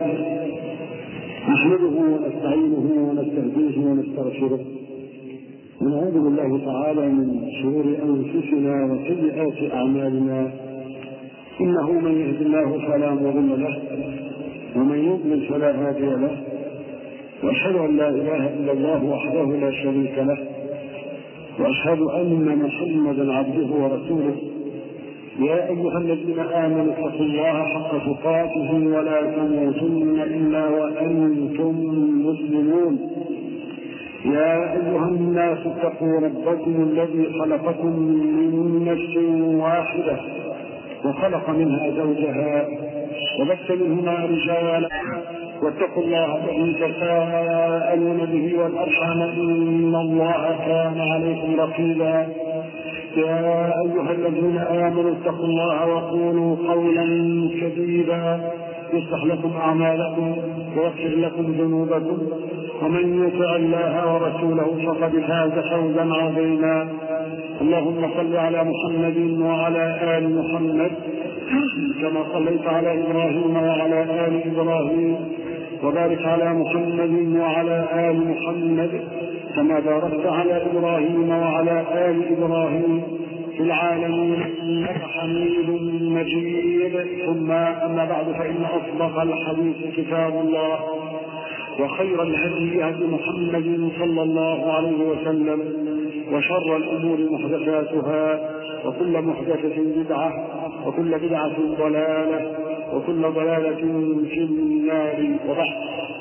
نحمده ونستعينه ونستهديه ونستغفره ونعوذ بالله تعالى من شرور انفسنا وسيئات اعمالنا انه من يهد الله فلا مضل له ومن يضلل فلا هادي له واشهد ان لا اله الا الله وحده لا شريك له واشهد ان محمدا عبده ورسوله يا ايها الذين امنوا اتقوا الله حق تقاته ولا تموتن الا وانتم مسلمون يا ايها الناس اتقوا ربكم الذي خلقكم من نفس واحده وخلق منها زوجها وبث منهما رجالا واتقوا الله الذي تساءلون به والارحام ان الله كان عليكم رقيبا يا ايها الذين امنوا اتقوا الله وقولوا قولا سديدا يصلح لكم اعمالكم ويغفر لكم ذنوبكم ومن يطع الله ورسوله فقد فاز فوزا عظيما اللهم صل على محمد وعلى ال محمد كما صليت على ابراهيم وعلى ال ابراهيم وبارك على محمد وعلى ال محمد كما باركت على ابراهيم وعلى ال ابراهيم في العالمين انك حميد مجيد ثم اما بعد فان اصدق الحديث كتاب الله وخير الهدي هدي محمد صلى الله عليه وسلم وشر الامور محدثاتها وكل محدثه بدعه وكل بدعه ضلاله وكل ضلاله في النار وبعد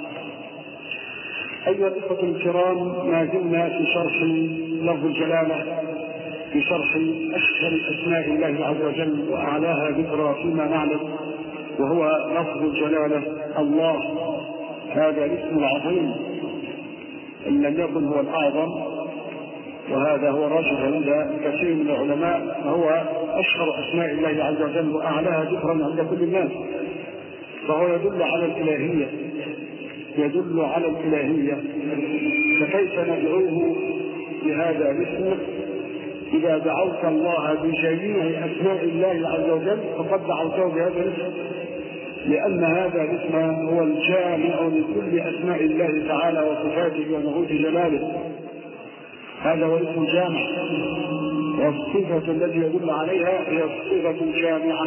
أيها الإخوة الكرام ما زلنا في شرح لفظ الجلالة في شرح أشهر أسماء الله عز وجل وأعلاها ذكرى فيما نعلم وهو لفظ الجلالة الله هذا الاسم العظيم إن لم يكن هو الأعظم وهذا هو الراجح عند كثير من العلماء هو أشهر أسماء الله عز وجل وأعلاها ذكرا عند كل الناس فهو يدل على الإلهية يدل على الإلهية فكيف ندعوه بهذا الاسم إذا دعوت الله بجميع أسماء الله عز وجل فقد دعوته بهذا الاسم لأن هذا الاسم هو الجامع لكل أسماء الله تعالى وصفاته ونعوت جلاله هذا هو الاسم الجامع والصفة التي يدل عليها هي الصفة الجامعة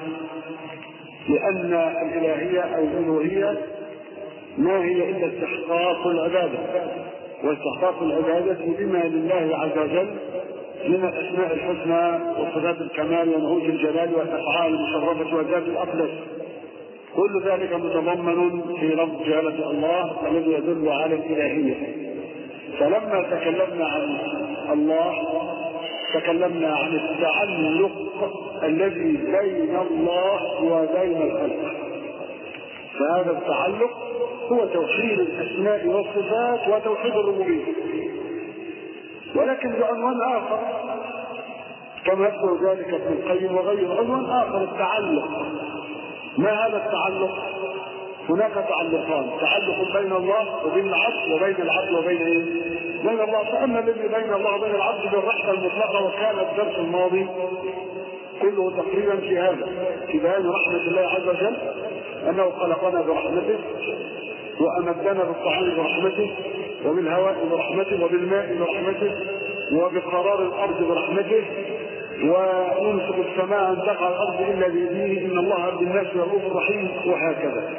لأن الإلهية أو الألوهية ما هي إلا استحقاق العبادة واستحقاق العبادة بما لله عز وجل من الأسماء الحسنى وصفات الكمال ونعوت الجلال والأفعال المشرفة والذات الأقدس كل ذلك متضمن في لفظ جلالة الله الذي يدل على الإلهية فلما تكلمنا عن الله تكلمنا عن التعلق الذي بين الله وبين الخلق فهذا التعلق هو توحيد الاسماء والصفات وتوحيد الربوبيه ولكن بعنوان اخر كما يذكر ذلك ابن القيم وغيره عنوان اخر التعلق ما هذا التعلق هناك تعلقان تعلق بين الله وبين العبد وبين العبد وبين ايه؟ بين الله فاما الذي بين الله وبين العبد بالرحمه المطلقه وكان الدرس الماضي كله تقريبا في هذا في بيان رحمه الله عز وجل انه خلقنا برحمته وامدنا بالطعام برحمته وبالهواء برحمته وبالماء برحمته وبقرار الارض برحمته ويمسك السماء ان تقع الارض الا باذنه ان الله بالناس رؤوف رحيم وهكذا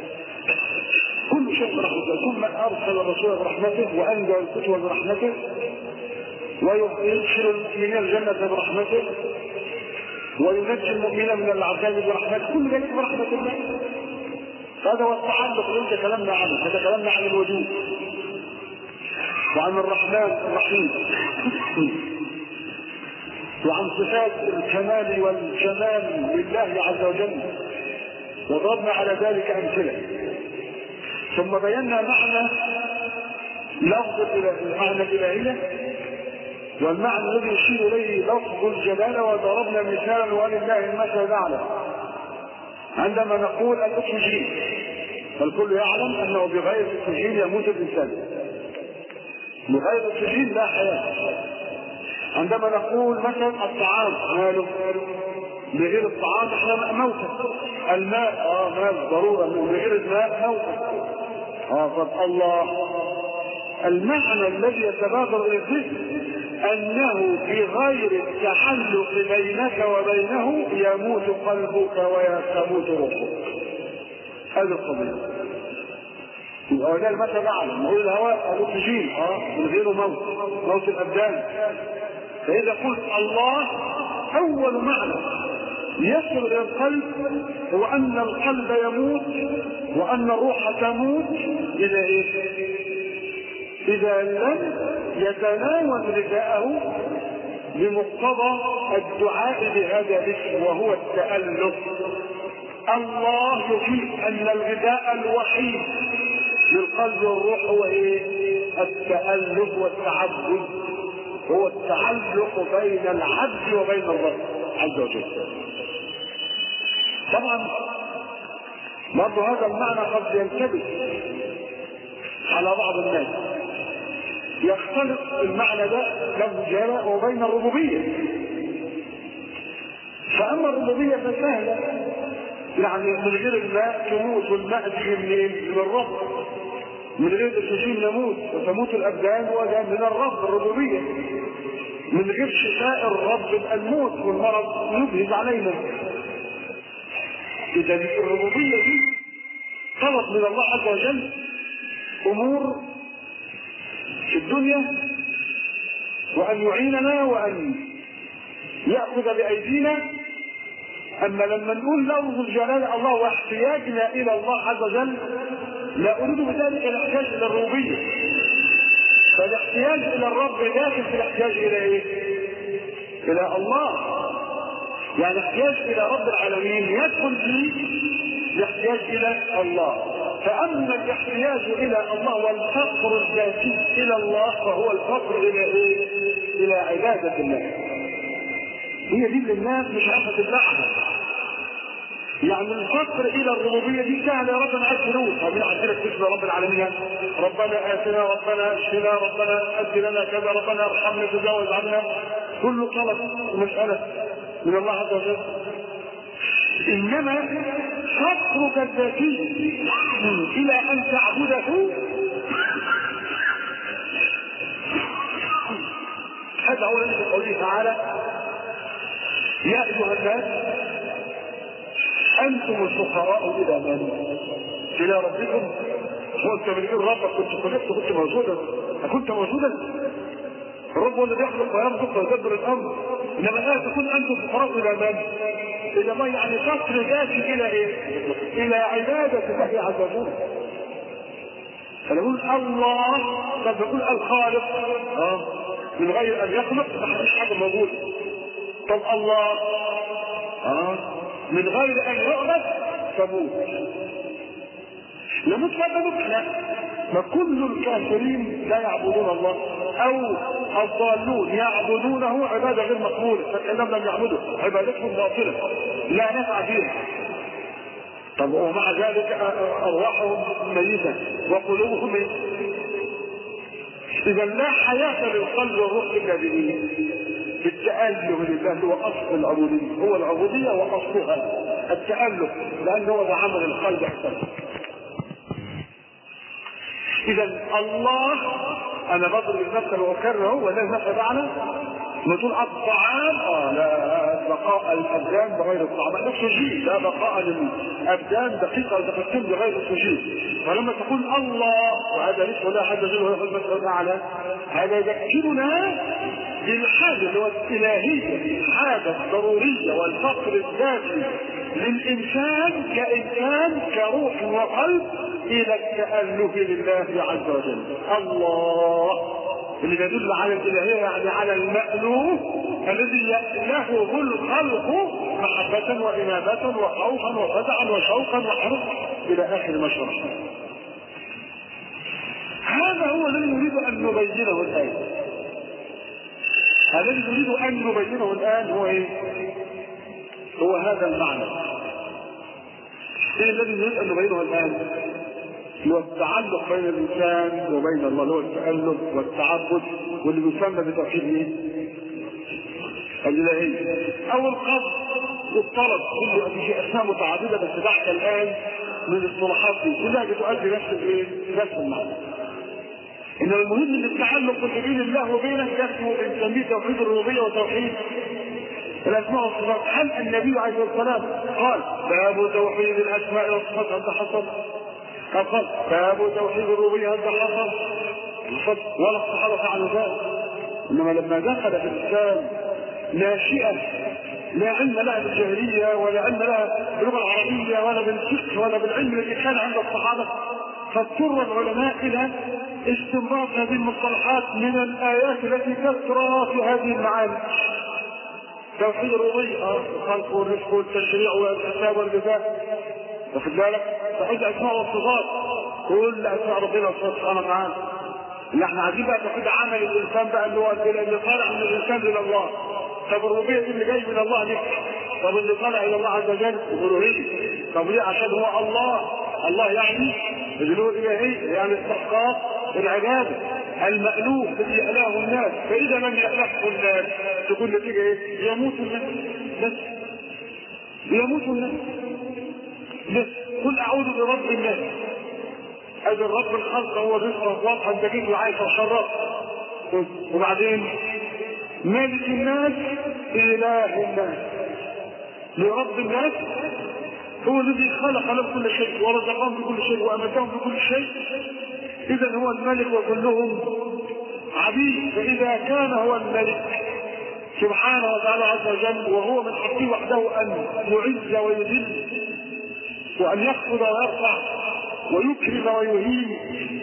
كل شيء برحمته ثم ارسل الرسول برحمته وانزل الكتب برحمته ويدخل المؤمنين الجنه برحمته وينجي المؤمنين من العذاب برحمته كل ذلك برحمه الله هذا هو التعلق اللي تكلمنا عنه تكلمنا عن الوجود وعن الرحمن الرحيم وعن صفات الكمال والجمال لله عز وجل وضربنا على ذلك امثله ثم بينا معنى لفظ معنى الالهيه والمعنى الذي يشير اليه لفظ الجلاله وضربنا مثالا ولله المثل الاعلى عندما نقول الاكسجين فالكل يعلم انه بغير الاكسجين يموت الانسان بغير الاكسجين لا حياه عندما نقول مثلا الطعام ماله بغير الطعام احنا موتى الماء اه ماء ضروره من غير الماء موت اه طب الله المعنى الذي يتبادر الى الذهن انه بغير التحلق بينك وبينه يموت قلبك ويموت روحك هذه القضيه يبقى ده المثل الاعلى نقول الهواء الاكسجين اه من غيره موت موت الابدان فاذا قلت الله اول معنى يصل الى القلب هو ان القلب يموت وان الروح تموت اذا ايه؟ اذا لم يتناول غذاءه بمقتضى الدعاء بهذا الاسم وهو التألف الله يفيد ان الغذاء الوحيد للقلب والروح هو ايه؟ التألف والتعبد هو التعلق بين العبد وبين الرب عز وجل طبعا برضه هذا المعنى قد ينتبه على بعض الناس يختلط المعنى ده له وبين الربوبية فأما الربوبية فسهلة يعني من غير الماء تموت والماء تجي منين؟ من الرب من غير الاكسجين نموت وتموت الابدان وده من الرب الربوبيه من غير شفاء الرب يبقى الموت والمرض يبهج علينا اذا الربوبيه دي طلب من الله عز وجل امور في الدنيا وان يعيننا وان ياخذ بايدينا اما لما نقول لفظ الجلال الله واحتياجنا الى الله عز وجل لا اريد بذلك الاحتياج الى الربوبيه فالاحتياج الى الرب داخل في الاحتياج الى ايه؟ الى الله يعني احتياج الى رب العالمين يدخل في الاحتياج الى الله فاما الاحتياج الى الله والفقر الذاتي الى الله فهو الفقر الى ايه؟ الى عباده الله هي دي اللي الناس مش عارفه تبلعها يعني الفقر الى الربوبيه دي سهله يا رب انا عايز فلوس طب عندنا تسمى رب العالمين ربنا اتنا ربنا اشفنا ربنا اد لنا كذا ربنا ارحمنا تجاوز عنا كله طلب مساله من الله عز وجل انما فقرك الذاتي الى ان تعبده هذا هو الذي قوله تعالى يا ايها الناس انتم الفقراء الى من؟ الى ربكم هو انت من غير ربك كنت خلقت كنت موجودا كنت موجودا الرب هو اللي بيخلق ويرزق ويدبر الامر انما لا تكون انتم الفقراء الى من؟ الى الله يعني فقر ذاتي الى ايه؟ الى عباده الله عز وجل فنقول الله طب نقول الخالق اه من غير ان يخلق ما فيش حاجه موجوده طب الله اه من غير ان يعبد تموت نموت ولا نموت لا ما كل الكافرين لا يعبدون الله او الضالون يعبدونه عباده غير مقبوله فكانهم لم يعبدوا عبادتهم باطله لا نفع فيها طب ومع ذلك ارواحهم ميته وقلوبهم ميته اذا لا حياه للقلب والروح الا بايه؟ بالتأله لله هو أصل العبودية هو العبودية وأصلها التأله لأنه هو عمل القلب أحسن إذا الله أنا بضرب المثل وأكرره ولا المثل معنى ما تقول الطعام اه لا بقاء الابدان بغير الطعام الاكسجين لا بقاء للابدان دقيقه دقيقتين بغير الاكسجين فلما تقول الله وهذا اسم الله عز وجل وهو المثل الاعلى هذا يذكرنا بالحاجه اللي هو الالهيه الحاجه الضروريه والفقر الذاتي للانسان كانسان كروح وقلب الى التاله لله عز وجل الله اللي يدل على الالهيه يعني على المألوف الذي يألهه الخلق محبة وإنابة وخوفا وفزعا وشوقا وحرصا إلى آخر ما شرح. هذا هو الذي نريد أن نبينه الآن. الذي نريد أن نبينه الآن هو إيه؟ هو هذا المعنى. إيه الذي نريد أن نبينه الآن؟ هو التعلق بين الانسان وبين الله اللي هو التألف والتعبد واللي بيسمى بتوحيد ايه؟ الالهيه او القصد الطلب كله في اسماء متعدده بس تحت الان من الاصطلاحات دي كلها بتؤدي نفس الايه؟ نفس المعنى. انما المهم ان التعلق اللي بين الله وبينك ده اسمه بنسميه توحيد الربوبيه وتوحيد الاسماء والصفات هل النبي عليه الصلاه والسلام قال باب توحيد الاسماء والصفات هذا حصل؟ قال باب توحيد الربوبيه هذا حصل؟ ولا الصحابه فعلوا ذلك انما لما دخل في الاسلام ناشئه لا علم لها بالجاهليه ولا علم لها باللغه العربيه ولا بالفقه ولا بالعلم الذي كان عند الصحابه فاضطر العلماء الى استنباط هذه المصطلحات من الايات التي تسرى في هذه المعاني توحيد الربوبيه الخلق والرزق والتشريع والحساب والجزاء واخد بالك توحيد الاسماء والصفات كل اسماء ربنا سبحانه وتعالى اللي احنا عايزين بقى توحيد عمل الانسان بقى اللي هو اللي طالع من الانسان الى الله طب الربوبيه دي اللي جاي من الله نفسه طب اللي طالع الى الله عز وجل الالوهيه طب ليه عشان هو الله الله يعني الالوهيه الالهيه يعني استحقاق العباده المألوف الذي يألاه الناس فإذا لم يألفه الناس تكون نتيجة إيه؟ يموت الناس بس يموت الناس بس قل أعوذ برب الناس ادي الرب الخلق هو الرزق واضحه انت جيت وعايش وشرفت وبعدين مالك الناس اله الناس لرب الناس هو الذي خلق لهم كل شيء ورزقهم بكل شيء وامدهم بكل شيء اذا هو الملك وكلهم عبيد فاذا كان هو الملك سبحانه وتعالى عز وجل وهو من حقه وحده ان يعز ويذل وان يخفض ويرفع ويكرم ويهين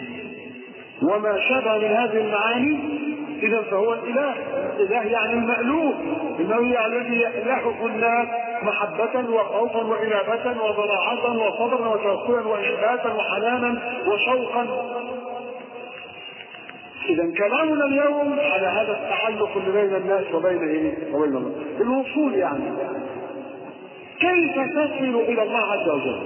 وما شابه من هذه المعاني اذا فهو الاله الاله يعني المالوف انه يعني الذي يالهه الناس محبة وخوفا وإنابة وضراعة وصبرا وتوكلا وإخباتا وحنانا وشوقا إذا كلامنا اليوم على هذا التعلق اللي بين الناس وبين إيه؟ وبين الله الوصول يعني كيف تصل إلى الله عز وجل؟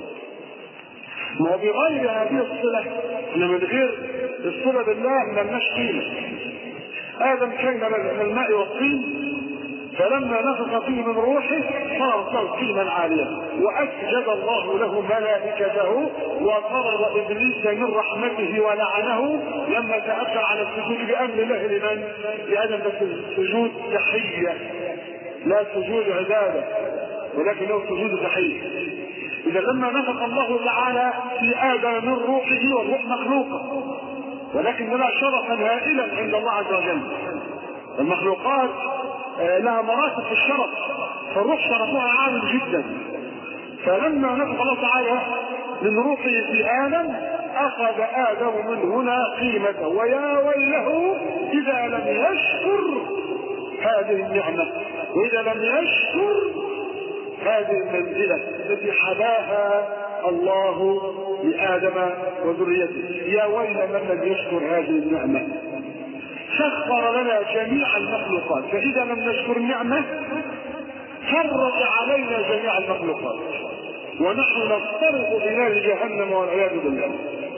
ما بغير هذه الصلة احنا من غير الصلة بالله ما لناش قيمة آدم كان من الماء والطين فلما نفخ فيه من روحه صارت له قيمة عالية وأسجد الله له ملائكته وطرد إبليس من رحمته ولعنه لما تأثر على السجود بأمر الله لمن؟ لآدم بس سجود تحية لا سجود عبادة ولكنه سجود تحية إذا لما نفخ الله تعالى في آدم من روحه والروح مخلوقة ولكن لها شرفا هائلا عند الله عز وجل المخلوقات لها مراتب في الشرف فالروح شرفها عالي جدا فلما نفخ الله تعالى من روحه في آدم أخذ آدم من هنا قيمته ويا ويله إذا لم يشكر هذه النعمة وإذا لم يشكر هذه المنزلة التي حباها الله لآدم وذريته يا ويل من لم يشكر هذه النعمة سخر لنا جميع المخلوقات فإذا لم نشكر النعمة فرق علينا جميع المخلوقات ونحن نفترق في نار جهنم والعياذ بالله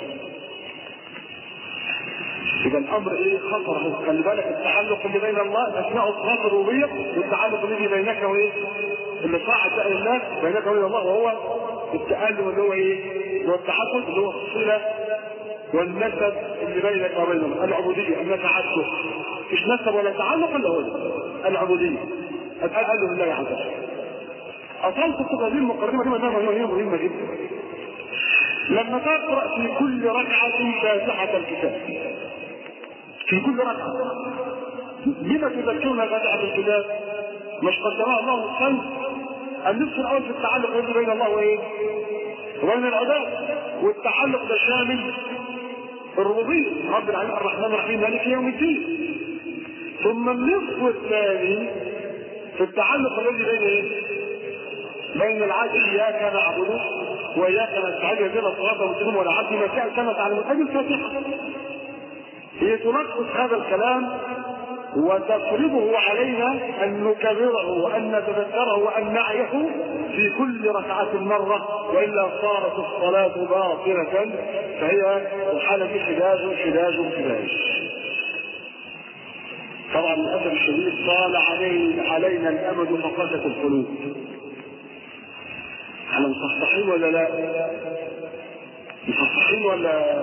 إذا الأمر إيه خطر خلي بالك التعلق اللي بين الله أسماء الصفات الربوبية والتعلق الذي بينك وإيه اللي طاعة بقى الناس بينك وبين الله وهو التألم اللي هو إيه؟ هو التحقق اللي هو الصلة والنسب اللي بينك وبينهم العبودية النتعسف مش نسب ولا تعلق الا هو العبودية التألم لله عز وجل أصلت هذه المقدمة دي مهمة هي مهمة جدا لما تقرأ في كل ركعة فاتحة الكتاب في كل ركعة لما تذكرنا فاتحة الكتاب مش قدمها الله الخلق النصف الأول في التعلق الذي بين الله وإيه؟ وبين العباد والتعلق ده شامل الربوبية رب العالمين الرحمن الرحيم مالك يوم الدين ثم النصف الثاني في التعلق الذي بين ايه؟ بين العبد اياك نعبد واياك نستعين يهدنا الصراط المستقيم ولا عبد ما كان كما تعلم هذه الفاتحه هي تلخص هذا الكلام وتفرضه علينا ان نكرره وان نتذكره وان نعيه في كل ركعه مره والا صارت الصلاه باطله فهي الحاله دي حجاج حجاج حجاج طبعا للاسف الشديد طال علينا علينا الامد فقست القلوب احنا مصحصحين ولا لا؟ مصحصحين ولا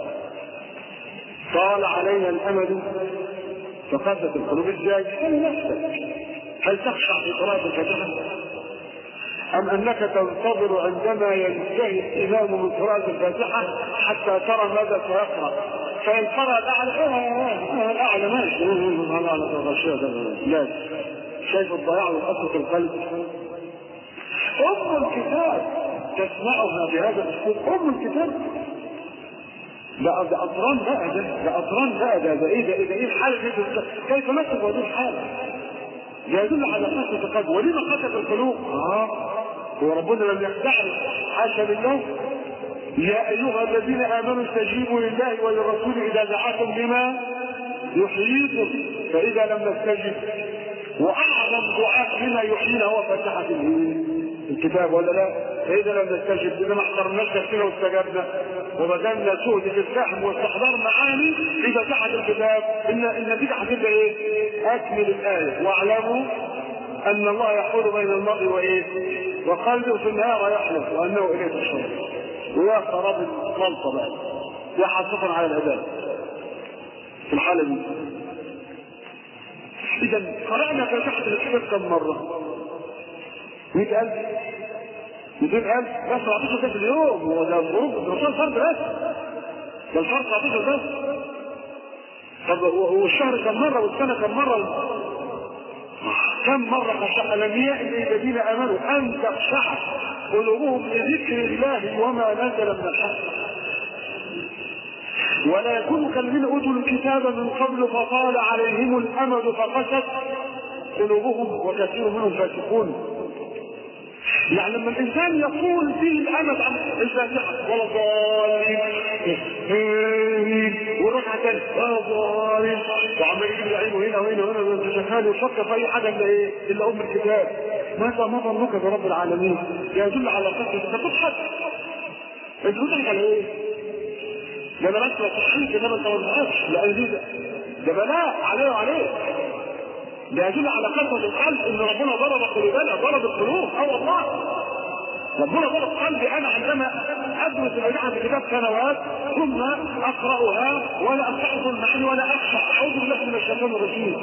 طال علينا الامد فقدت القلوب ازاي؟ هل نفسك هل تخشع في قراءة الفاتحة؟ أم أنك تنتظر عندما ينتهي الإمام من قراءة الفاتحة حتى ترى ماذا سيقرأ فإن قرأ الأعلى الأعلى ماشي لا شايف الضياع والقسوة في القلب أم الكتاب تسمعها بهذا الأسلوب أم الكتاب ده ده أطران بقى ده ده أطران بقى ده ده إيه ده إيه ده إيه الحالة دي كيف نصف هذه الحالة؟ ده يدل على قسوة القلب ولما قست القلوب؟ آه هو ربنا لم يخدعنا حاشا لله يا ايها الذين امنوا استجيبوا لله وللرسول اذا دعاكم لما يحييكم فاذا لم نستجب واعظم دعاء لما يحيينا هو فاتحه الكتاب ولا لا؟ فاذا لم نستجب اذا ما احضرناش نفسنا واستجبنا وبذلنا جهد في الفهم واستحضار معاني في فاتحه الكتاب ان النتيجه هتبقى ايه؟ اكمل الايه واعلموا ان الله يحول بين المرء وايه؟ وقلبه في النهار يحلف وانه اليه تشرب ويا خراب الخلطه بقى يا حاسفا على العباد في الحاله دي اذا قرانا فاتحه الكتاب كم مره؟ 100000 200000 بس 17 في اليوم هو ده الظروف الرسول فرد بس ده الفرد 17 بس طب والشهر كم مره والسنه كم مره كم مرة خشع لم يأن الذين آمنوا أن تخشع قلوبهم لذكر الله وما نزل من الحق ولا يكون كالذين أوتوا الكتاب من قبل فطال عليهم الأمد فقست قلوبهم وكثير منهم فاسقون يعني لما الانسان يطول فيه الامد عن الفاتحه ولا ضالين والركعه الثانيه ولا ضالين وعمال يجيب العين هنا وهنا وهنا وانت شغال يفكر في اي حاجه الا ايه؟ الا ام الكتاب ماذا ما ظنك برب العالمين؟ يدل على قصه انت بتضحك انت بتضحك على ايه؟ ده انا بس بصحيك انما انت ما تضحكش لان دي ده بلاء عليه وعليه ده يدل على قسوة القلب ان ربنا ضرب قلوبنا ضرب القلوب اه والله ربنا ضرب قلبي انا عندما ادرس البدعه في كتاب سنوات ثم اقراها ولا استحضر المعاني ولا اخشع اعوذ بالله من الشيطان الرجيم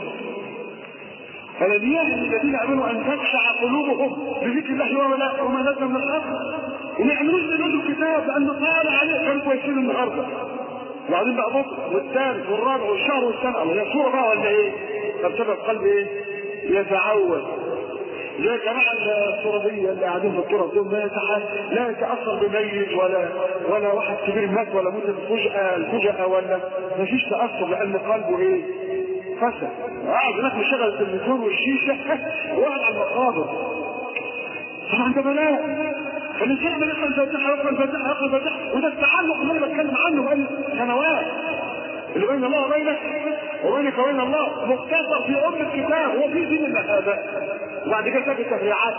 فلم يهد الذين امنوا ان تخشع قلوبهم بذكر الله وما وما نزل من الحق وما يعملوش بنود الكتاب لانه طال عليه كانوا كويسين النهارده وبعدين بقى بطء والثالث والرابع والشهر والسنه الله هي صوره بقى ولا ايه؟ فابتدى القلب ايه؟ يتعود زي جماعة الترابية اللي قاعدين في التراب دول ما يتح... لا يتأثر بميت ولا ولا واحد كبير مات ولا موت الفجأة الفجأة ولا ما فيش تأثر لأن قلبه إيه؟ فسد قاعد هناك مشغل التلفزيون والشيشة وقاعد على المقابر طبعا ده بلاء فالإنسان يعمل يقرأ الفاتحة يقرأ الفاتحة يقرأ الفاتحة وده التعلق اللي أنا بتكلم عنه بقالي سنوات اللي بين الله وبينك وبينك وبين الله مختصر في ام الكتاب هو في دين الله هذا وبعد كده تجي تفريعات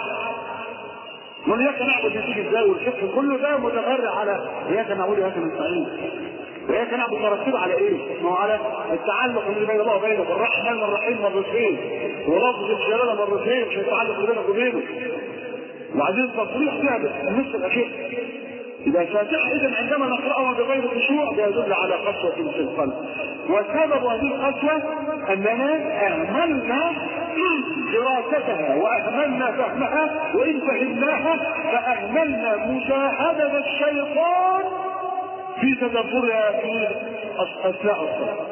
من اياك نعبد بتيجي ازاي والفقه كله ده متفرع على اياك نعبد واياك نستعين واياك نعبد مرتب على ايه؟ ما هو على التعلق اللي بين الله وبينك الرحمن الرحيم مرتين ولفظ الجلاله مرتين مش هيتعلق بينك وبينه وبعدين التصريح فيها بالنص الاخير إذا فاتحة إذا عندما نقرأها بغير خشوع يدل على قسوة في القلب وسبب هذه القسوة أننا أهملنا دراستها وأهملنا فهمها وإن فهمناها فأهملنا مشاهدة الشيطان في تدبرها في أثناء الصلاة.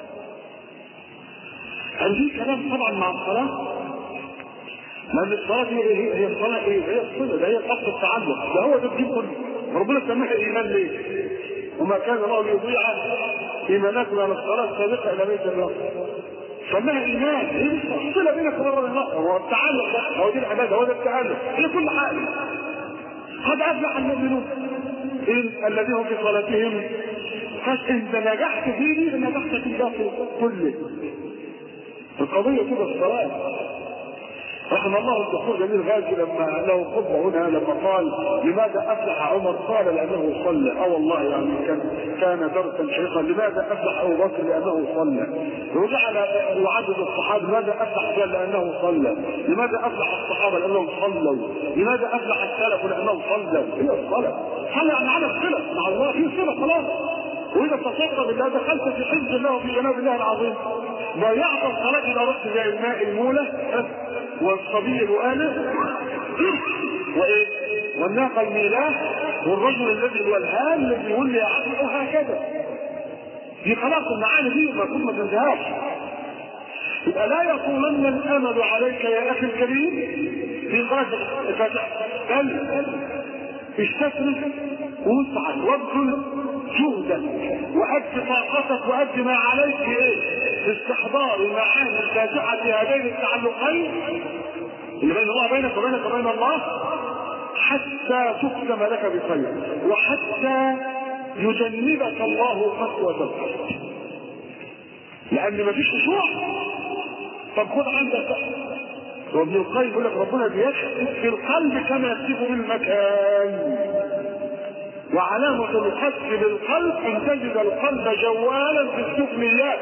هل كلام طبعا مع الصلاة ما الصلاة هي هي هي الصلاة ايه؟ هي الصلة ده هي قصد التعلق ده هو ده الدين كله ربنا سماها الايمان ليه؟ وما كان الله ليضيع ايمانكم على الصلاة السابقة الى بيت الله سماها ايمان هي الصلة بينك وبين الله هو التعلق ده هو دي العبادة هو ده التعلق هي كل حاجة قد افلح المؤمنون إن الذين هم في صلاتهم انت نجحت فيه نجحت في الباقي كله القضية كده الصلاة رحم الله الدكتور جميل غازي لما له خطبه هنا لما قال لماذا افلح عمر؟ قال لانه صلى، اه والله يعني كان كان درسا شيخا، لماذا افلح ابو بكر؟ لانه صلى. وجعل يعدد الصحابه لماذا افلح قال لانه صلى، لماذا افلح الصحابه؟ لانهم صلوا، لماذا افلح السلف؟ لانهم صلوا، هي الصلاه. صلى يعني على الصله مع الله في صله خلاص. واذا اتصلت بالله دخلت في حزب الله وفي جناب الله العظيم. ضيعت الصلاه اذا رحت زي الماء الموله والصبي الآلة وإيه؟ والناقة الميلاه والرجل الذي هو الهام الذي يولي عقله وهكذا. دي خلاص المعاني دي المفروض ما تنتهاش. يبقى لا يطولن الامل عليك يا اخي الكريم في قراءة الفاتحة بل استثمر واسعد وابذل جهدك وأد طاقتك وأد ما عليك في ايه؟ في استحضار معاني الفاتحة في هذين التعلقين اللي بين الله بينك وبينك وبين الله حتى تختم لك بخير وحتى يجنبك الله قسوة القلب لأن مفيش خشوع طب خد عندك وابن القيم يقول لك ربنا بيكتب في القلب كما يكتب بالمكان وعلامة الحث بالقلب أن تجد القلب جوالا في السفليات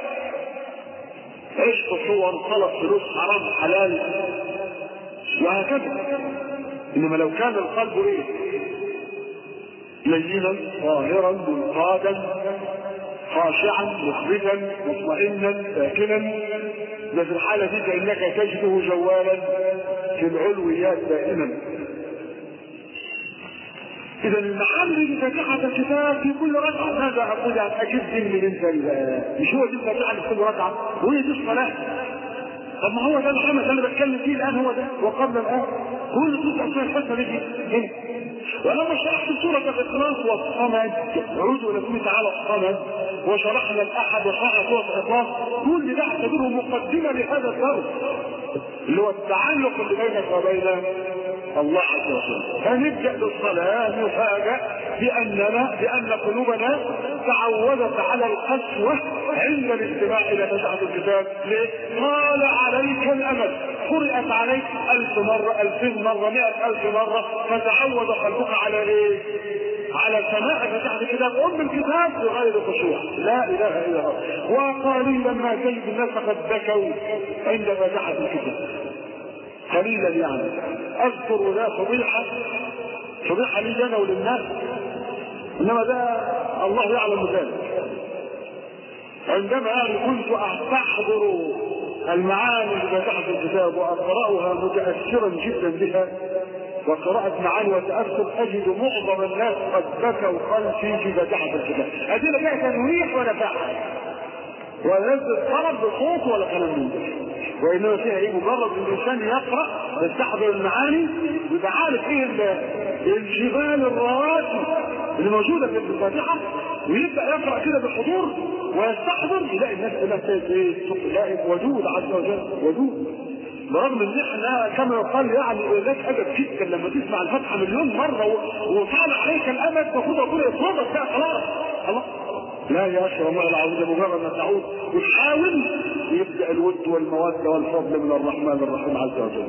عشق صور طلب فلوس حرام حلال وهكذا إنما لو كان القلب إيه؟ لينا طاهرا منقادا خاشعا مخبتا مطمئنا ساكنا ده في الحالة دي كأنك تجده جوالا في العلويات دائما إذا المعاني دي فاتحة الكتاب في كل ركعة ماذا أقول يعني أجيب دين من أنت مش هو دي الفاتحة في كل ركعة وهي دي الصلاة طب ما هو ده الحمد اللي بتكلم فيه الآن هو ده وقبل الآن كل تسع أسماء الحسنة دي هنا ولما شرحت سورة الإخلاص والصمد عودوا إلى اسمه تعالى الصمد وشرحنا الأحد وشرحنا سورة الإخلاص كل ده اعتبره مقدمة لهذا الدرس اللي هو التعلق اللي بينك وبين الله عز وجل فنبدأ بالصلاة نفاجأ بأننا بأن قلوبنا تعودت على القسوة عند الاستماع إلى فتحة الكتاب ليه؟ قال عليك الأمل قرأت عليك ألف مرة ألفين مرة مئة ألف مرة فتعود قلبك على إيه؟ على سماع فتحة الكتاب أم الكتاب بغير خشوع لا إله إلا الله وقليلا ما تجد الناس قد بكوا عند فتحة الكتاب قليلا يعني اذكر ذا فضيحه فضيحه لي انا وللناس انما ده الله يعلم ذلك عندما يعني كنت استحضر المعاني بفتحة الكتاب واقراها متاثرا جدا بها وقرأت معاني وتأثر أجد معظم الناس قد بكوا خلفي في فتحة الكتاب. أدلة فيها تنويح ولا فاحش. ولا نزل طرب بصوت ولا كلام من ده. وانما فيها ايه مجرد ان الانسان يقرا يستحضر المعاني يبقى عارف ايه الجبال الرواسي اللي موجوده في الفاتحه ويبدا يقرا كده بحضور ويستحضر يلاقي الناس كلها ايه تلاقي وجود عز وجل وجود برغم ان احنا كما يقال يعني لك ادب جدا لما تسمع الفاتحه مليون مره وطال عليك الامل المفروض ربنا يطلبك بقى خلاص خلاص لا يا اخي والله العظيم مجرد ما تعود وتحاول يبدا الود والموده والفضل من الرحمن الرحيم عز وجل.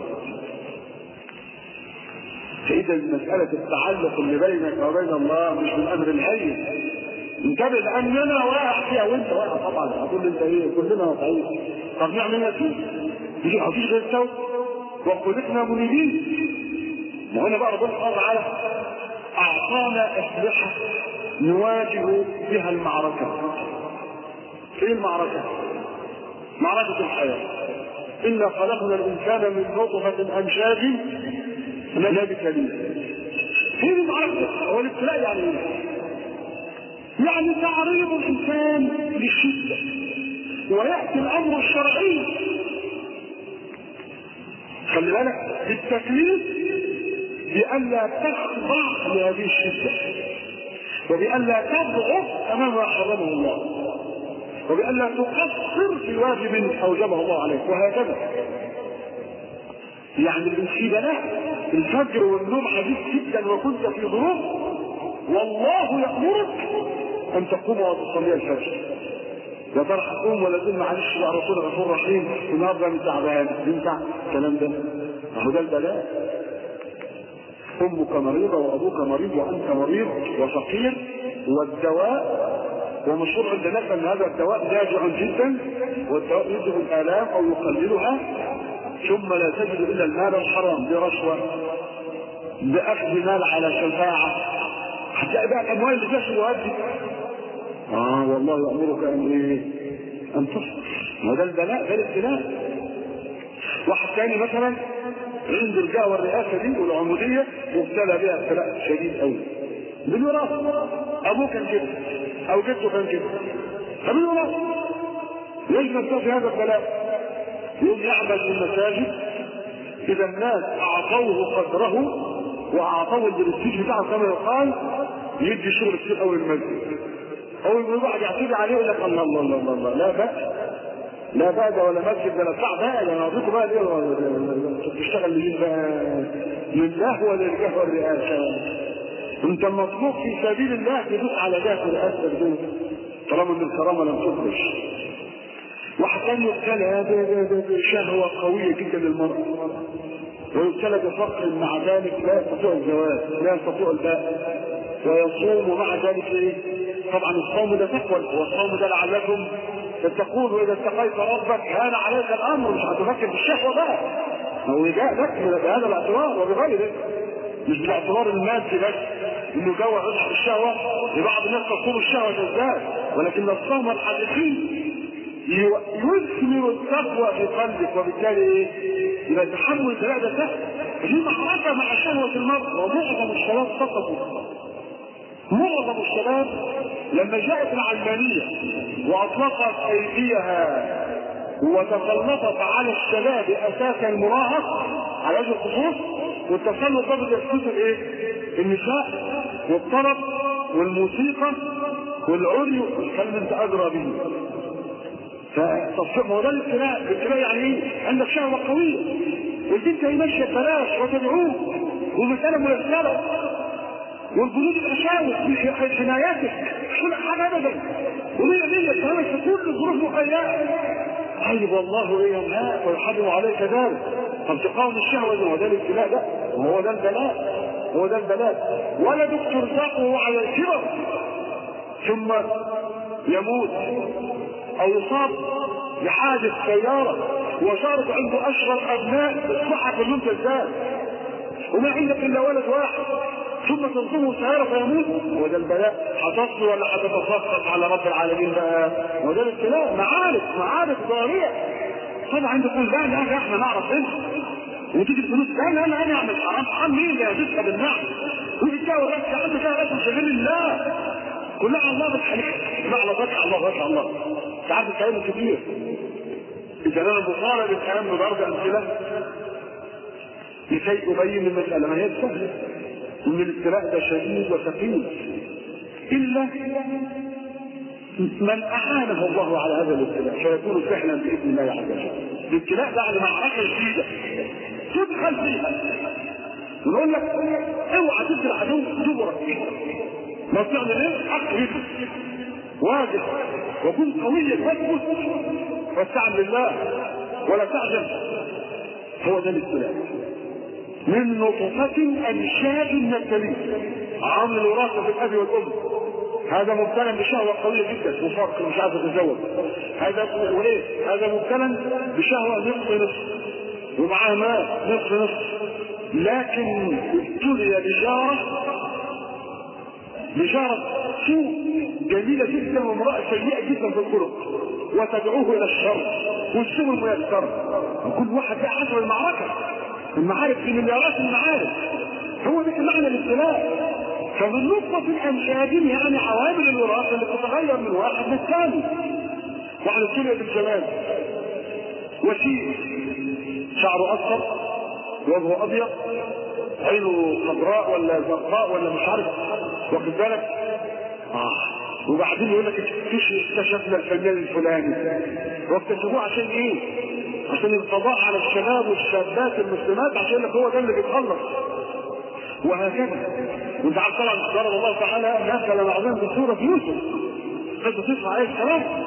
فاذا مساله التعلق اللي بينك وبين الله مش من امر الهين. انتبه لاننا واقع فيها وانت واقع طبعا هتقول انت ايه كلنا واقعين. طب نعمل ايه فيه؟ يجي مفيش غير التوبه وخلقنا منيبين. ما هنا بقى ربنا سبحانه وتعالى اعطانا اسلحه نواجه بها المعركة ايه المعركة معركة الحياة إنا خلقنا الإنسان من نطفة أمشاج نبتليه هي المعركة هو الابتلاء يعني ايه؟ يعني تعريض الإنسان للشدة ويأتي الأمر الشرعي خلي بالك بالتكليف بألا تخضع لهذه الشدة وبألا تضعف أمام ما حرمه الله وبألا تقصر في واجب أوجبه الله عليك وهكذا يعني الانشغالات الفجر والنوم عزيز جدا وكنت في ظروف والله يأمرك أن تقوم وتصلي الفجر يا ترى هتقوم ولا تقول معلش بقى رسول غفور رحيم النهارده انا تعبان ينفع الكلام ده اهو ده البلاء امك مريضه وابوك مريض وانت مريض وفقير والدواء ومشهور عند الناس ان هذا الدواء ناجع جدا والدواء يذهب الالام او يقللها ثم لا تجد الا المال الحرام برشوه باخذ مال على شفاعه هتلاقي بقى الاموال اللي فيها شبهات دي اه والله يامرك ان ايه؟ ان تصبر ما ده البلاء ده الابتلاء واحد ثاني مثلا عنده الجاه والرئاسه دي والعموديه مبتلى بها ابتلاء شديد قوي بالوراثه ابوه كان كده او جده كان كده فبالوراثه يجب في هذا البلاء يوم يعمل في المساجد اذا الناس اعطوه قدره واعطوه البرستيج بتاعه كما يقال يدي شغل كتير قوي المسجد اول ما واحد يعتدي عليه يقول لك الله الله الله الله, الله. لا بأس لا بقى ده ولا مسجد ولا بتاع بقى ده انا اوريكم بقى ليه بتشتغل لمين بقى لله ولا للجاه والرئاسه انت المطلوب في سبيل الله تدوس على جاه الرئاسه دول طالما ان الكرامه لم تخرج واحد ثاني يبتلى بشهوه قويه جدا للمراه ويبتلى بفقر مع ذلك لا يستطيع الزواج لا يستطيع الباء ويصوم مع ذلك ايه؟ طبعا الصوم ده تقوى والصوم ده لعلكم تتقون واذا اتقيت ربك كان عليك الامر مش هتفكر بالشهوه بقى هو جاء لك بهذا الاعتبار وبغيره مش بالاعتبار المادي بس انه جوع عشق الشهوه لبعض الناس تصوم الشهوه تزداد ولكن الصوم الحقيقي يثمر التقوى في قلبك وبالتالي ايه؟ يبقى تحمل البلاء ده سهل في معركه مع شهوه المرء ومعظم الشباب سقطوا معظم الشباب لما جاءت العلمانيه واطلقت ايديها وتسلطت على الشباب اساسا المراهق على وجه الخصوص والتسلط ده بيخصص الايه؟ النساء والطرب والموسيقى والعري والكلام انت ادرى به فتصفيق هو ده الابتلاء الابتلاء يعني ايه؟ عندك شهوه قويه والبنت هي ماشيه ببلاش وتدعوك ومساله ميسره والجنود الاشاوس في حمايتك مش كل حاجه ابدا ومية مية تهمش في كل الظروف مهيئه طيب والله ايه ينهاك ويحرم عليك ذلك طب تقاوم الشهوه دي هو ده الابتلاء ده وهو ده البلاء هو ده البلاء ولدك ترزقه على الكبر ثم يموت او يصاب بحادث سياره وصارت عنده اشرف ابناء الصحه كلهم كذاب وما عندك الا ولد واحد ثم تنظمه سيارة فيموت وده البلاء هتصل ولا هتتسخط على رب العالمين بقى وده الابتلاء معارك معارك ضارية طبعا عند كل ده لا احنا نعرف منها وتيجي الفلوس لا لا لا انا اعمل حرام حرام مين ده تسحب النعم وتتجاوز بس يا عم كده بس في سبيل الله كلها الله بتحليك لا على فتح الله فتح الله انت عارف الكلام كتير اذا انا مطالب الان بضرب امثله لكي ابين المساله ما هي سهله ان الابتلاء ده شديد وثقيل الا من اعانه الله على هذا الابتلاء فيكون فعلا باذن الله عز وجل الابتلاء ده على معركه جديده تدخل فيها ونقول لك اوعى تدي العدو دبرك ما تعمل ايه؟ اقرب واجب وكن قويا واثبت واستعن بالله ولا تعجل هو ده الابتلاء من نطفة أنشاء من الدليل عامل الوراثة في الأب والأم هذا مبتلى بشهوة قوية جدا وفرق مش عارف يتزوج هذا وليه؟ هذا مبتلى بشهوة نصف نصف ومعاه مال نصف نصف لكن ابتلي بشارة بشارة سوء جميلة جدا وامرأة سيئة جدا في الخلق وتدعوه إلى الشر والسوء الميسر كل واحد له حسب المعركة المعارك في مليارات المعارك هو ده معنى الابتلاء فمن نطفة الأنشاد يعني عوامل الوراثة اللي تتغير من واحد للثاني واحد ابتلي بالجمال وشيء شعره أصفر وجهه أبيض عينه خضراء ولا زرقاء ولا مش عارف واخد بالك آه. وبعدين يقول لك اكتشفنا الفنان الفلاني واكتشفوه عشان ايه؟ عشان القضاء على الشباب والشابات المسلمات عشان لك هو ده اللي بيتخلص وهكذا وانت عارف طبعا ضرب الله تعالى مثلا عظيم في سوره يوسف قصه يوسف عليه السلام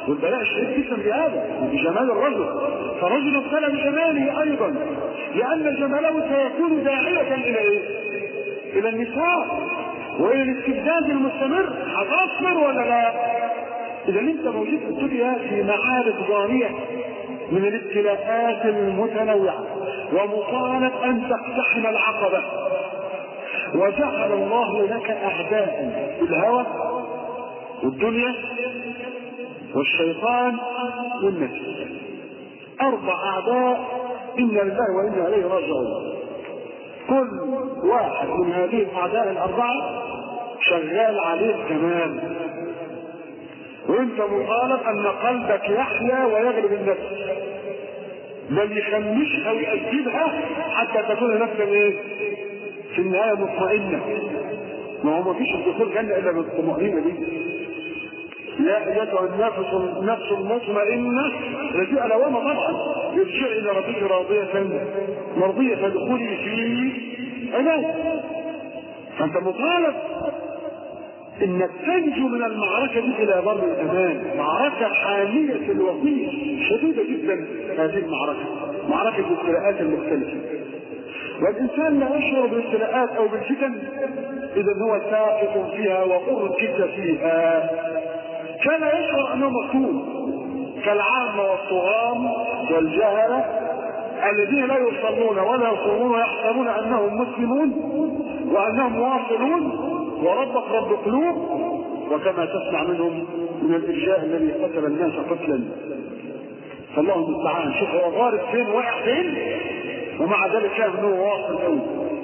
والبلاء الشديد جدا بهذا بجمال الرجل فرجل ابتلى بجماله ايضا لان جماله سيكون داعية الى ايه؟ الى النساء والى الاستبداد المستمر هتصبر ولا لا؟ اذا انت موجود في الدنيا في معارك ضارية من الابتلاءات المتنوعة ومطالب ان تقتحم العقبة وجعل الله لك اعداء الهوى والدنيا والشيطان والنفس اربع اعداء انا لله وانا اليه راجعون كل واحد من هذه الاعداء الاربعه شغال عليك كمان وانت مطالب ان قلبك يحيا ويغلب النفس بل يخمشها ويأدبها حتى تكون نفسا ايه؟ في النهايه مطمئنه ما هو ما فيش الدخول جنه الا بالطمأنينه دي يا ايتها النفس النفس المطمئنه رجوع لوامه طبعا ارجعي الى ربك راضيه مرضيه فادخلي في عباده فانت مطالب انك تنجو من المعركه دي الى بر الامان معركه حاميه الوطيس شديده جدا هذه المعركه معركه الابتلاءات المختلفه والانسان لا يشعر بالابتلاءات او بالفتن اذا هو ساقط فيها واركز فيها كان يشعر انه مكتوب كالعامه والطغام والجهله الذين لا يصلون ولا يصومون ويحسبون انهم مسلمون وانهم واصلون وربك رب قلوب وكما تسمع منهم من الارجاء الذي قتل الناس قتلا فالله المستعان شوف هو غارب فين واقع فين ومع ذلك شايف انه واصل قوي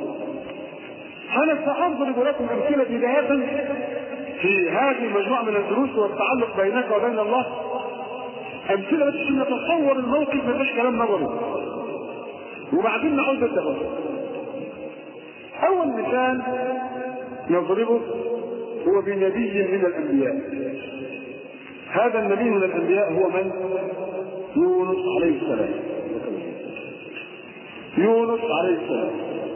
انا ساضرب لكم امثله بدايه في هذه المجموعه من الدروس والتعلق بينك وبين الله امثله بس عشان نتصور الموقف ما فيش كلام نظري وبعدين نعود بالتفاصيل اول مثال نضربه هو بنبي من الانبياء هذا النبي من الانبياء هو من يونس عليه السلام يونس عليه السلام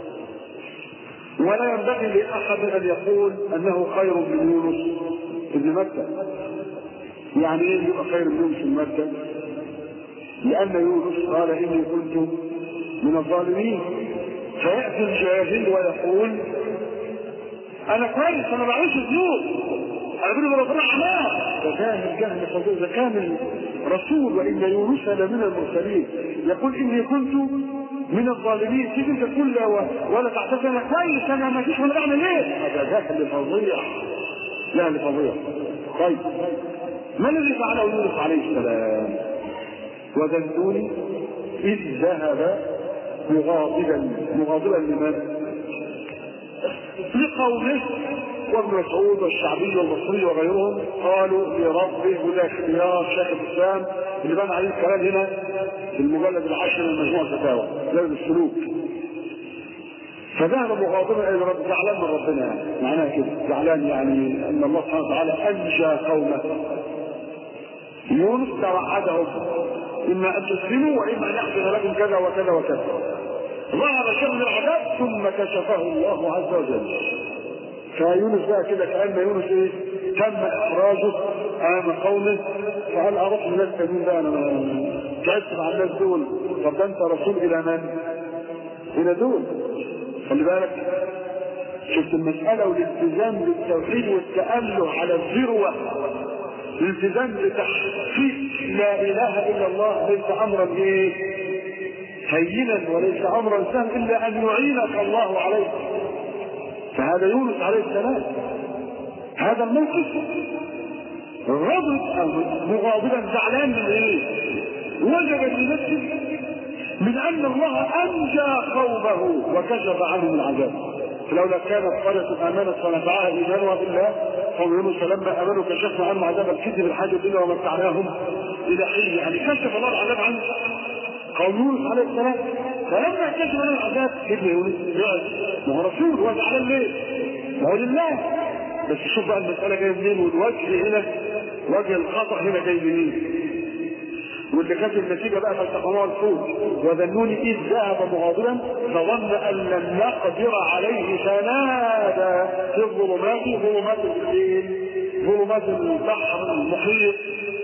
ولا ينبغي لاحد ان يقول انه خير من يونس ابن مكه يعني ايه يبقى خير من يونس ابن مكه لان يونس قال اني كنت من الظالمين فياتي الجاهل ويقول انا كويس انا بعيش ذنوب انا بقول ربنا عماه ده جاهل جهل فظيع ده كان رسول وان يونس لمن المرسلين يقول اني كنت من الظالمين تيجي انت تقول لا ولا تعتذر انا كويس انا ما فيش وانا بعمل ايه؟ هذا جهل فظيع جهل فظيع طيب ما الذي فعله يونس عليه السلام؟ وذنوني اذ ذهب مغاضبا مغاضبا لمن؟ لقومه وابن مسعود والشعبي والمصري وغيرهم قالوا لربه وده اختيار شيخ الاسلام اللي بنى عليه الكلام هنا في المجلد العاشر من مجموع الفتاوى لازم السلوك فذهب مغاضبا الى رب زعلان من ربنا يعني معناها كده زعلان يعني ان الله سبحانه وتعالى انجى قومه يونس توعدهم اما ان تسلموا واما ان يحدث لكم كذا وكذا وكذا ظهر شر العذاب ثم كشفه الله عز وجل فيونس بقى كده كان يونس ايه تم اخراجه امام قومه فقال اروح الناس تانيين بقى انا تعبت مع الناس دول طب ده انت رسول الى من؟ الى دول خلي بالك شفت المسألة والالتزام بالتوحيد والتأله على الذروة الالتزام بتحقيق لا إله إلا الله ليس أمرا إيه؟ هينا وليس امرا سهلا الا ان يعينك الله عليه فهذا يونس عليه السلام هذا الموقف غضب او مغاضبا زعلان من ايه؟ وجد لنفسه من ان الله انجى قومه وكشف عنهم العذاب فلولا كانت قرية آمنت فنفعها إيمانها بالله قوم يونس لما آمنوا كشفنا عنهم عذاب الكذب الحاجة إلى ومتعناهم إلى حين يعني كشف الله العذاب عنهم قوم يونس عليه السلام فلما كشف عنهم العذاب ابن يونس يقعد ما هو رسول هو زعلان ليه؟ ما هو لله بس شوف بقى المسألة جاية منين والوجه هنا وجه الخطأ هنا جاي منين؟ واللي كانت النتيجه بقى فالتقموها الفوت وذنوني اذ ذهب مغاضبا فظن ان لن نقدر عليه فنادى في الظلمات ظلمات الليل ظلمات البحر المحيط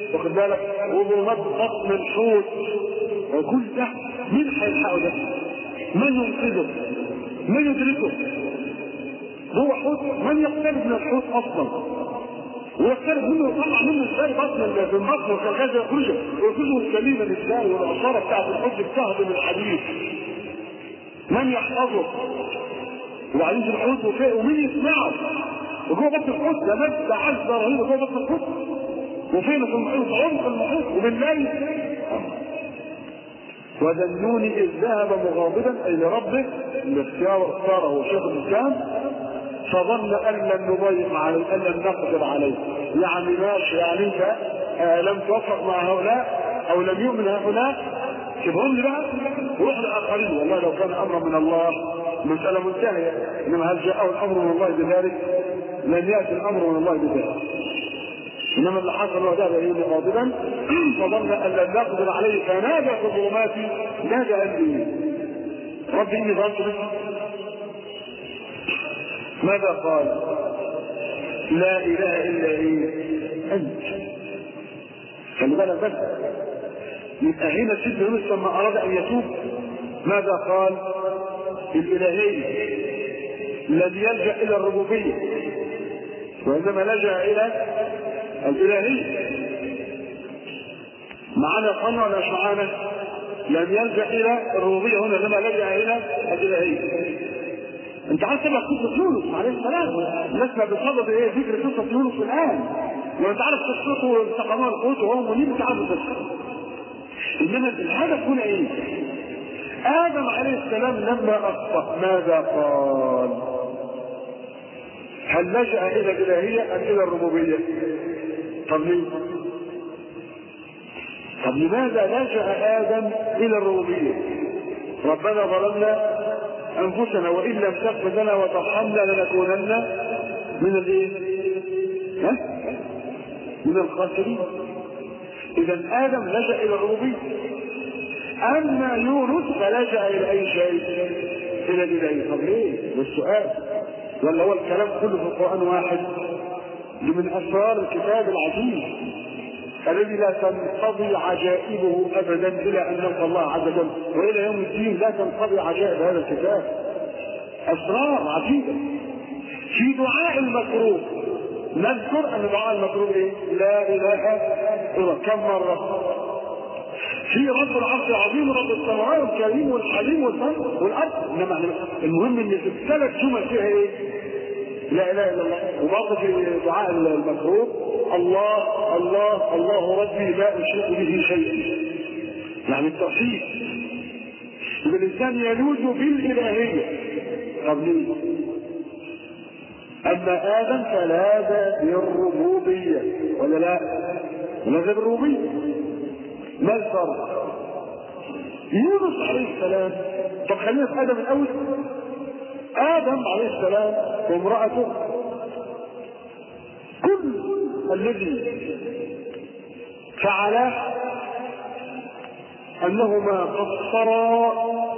واخد بالك وظلمات بطن الحوت وكل ده مين هيلحقه ده؟ من ينقذه؟ من يدركه؟ هو حوت من يقترب من الحوت اصلا؟ ويقترب منه ويطلع منه ازاي بطن من بطنه كذا يخرجه ويخرجه سليما ازاي والعصاره بتاعت الحوت بتهضم الحديد من يحفظه؟ وبعدين في الحوت وفيه ومين يسمعه؟ وجوه بطن الحوت ده مادة عذبة رهيبة جوه بطن الحوت وفين في المحيط عمق المحيط وبالليل وذنون إذ ذهب مغاضبا أي لربه الاختيار اختاره شيخ الإسلام فظن أن لن نضيق عليه أن لن نقدر عليه يعني ماشي يعني أنت آه لم توفق مع هؤلاء أو لم يؤمن هؤلاء سيبهم لي بقى روح لآخرين والله لو كان أمرا من الله مسألة منتهية إنما هل جاءه الأمر من الله بذلك لن يأتي الأمر من الله بذلك انما اللي حصل هو ذهب اليه غاضبا فظن ان لن نقدر عليه فنادى في الظلمات نادى قلبي ربي اني ظلمت بك ماذا قال؟ لا اله الا ايه؟ انت خلي بالك بس يبقى هنا سيدنا يونس لما اراد ان يتوب ماذا قال؟ الالهيه الذي يلجا الى الربوبيه وانما لجا الى الإلهية معنا قمر ولا مش معانا؟ لم يلجأ إلى الربوبية هنا إنما لجأ إلى الإلهية. أنت عارف تبقى قصة يونس عليه السلام لسنا بصدد إيه ذكر قصة يونس الآن وأنت عارف قصته واستقامها القوت وهو منيب أنت عارف قصته. إنما الهدف هنا إيه؟ آدم عليه السلام لما أخطأ ماذا قال؟ هل لجأ إلى الإلهية أم إلى الربوبية؟ طب ليه؟ طب لماذا لجأ آدم إلى الربوبية؟ ربنا ظلمنا أنفسنا وإن لم تغفر لنا وترحمنا لنكونن من الإيه؟ ها؟ من الخاسرين. إذا آدم لجأ إلى الربوبية. أما يونس فلجأ إلى أي شيء؟ إلى الإلهية. طب ليه؟ ده السؤال. ولا هو الكلام كله في القرآن واحد؟ دي من اسرار الكتاب العجيب الذي لا تنقضي عجائبه ابدا الى ان نلقى الله عز وجل والى يوم الدين لا تنقضي عجائب هذا الكتاب اسرار عجيبه في دعاء المكروه نذكر ان دعاء المكروه ايه؟ لا اله الا الله كم مره؟ في رب العرش العظيم رب السماوات والكريم والحليم والفضل والارض انما المهم ان في الثلاث جمل فيها ايه؟ لا اله الا الله وبرضه في دعاء المكروه الله الله الله ربي لا اشرك به شيئا يعني التوحيد يبقى الانسان يلوذ بالالهيه طب ليه؟ اما ادم فلاذ بالربوبيه ولا لا؟ لاذ بالربوبيه ما الفرق؟ يونس عليه السلام طب خلينا في ادم الاول آدم عليه السلام وامرأته كل الذي فعله أنهما قصرا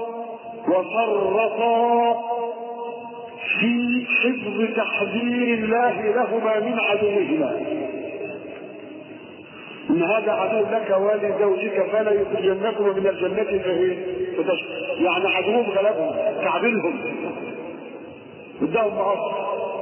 وفرطا في حفظ تحذير الله لهما من عدوهما ان هذا عدو لك ولزوجك فلا يخرجنكما من الجنة فايه؟ فتشقى يعني عدوهم غلبهم تعبيرهم قدامهم مقص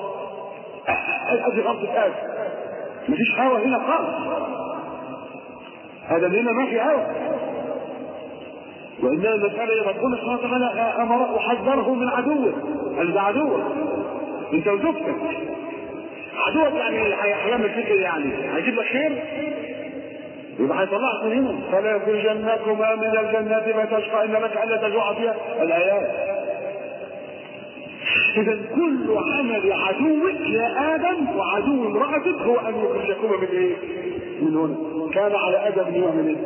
ادي غلطة ادم مفيش هوا هنا خالص ادم هنا ما في هوا وانما المسألة ربنا سبحانه وتعالى امر وحذره من عدوه قال ده عدوك انت وزوجتك عدوك يعني هيعمل فيك ايه يعني؟ هيجيب لك خير؟ يبقى هيطلعك من هنا فلا يخرجنكما من الجنة فتشقى إن لك ألا تجوع فيها الآيات إذا كل عمل عدوك يا آدم وعدو امرأتك هو أن يخرجكما من إيه؟ من هنا كان على آدم أن يعمل إيه؟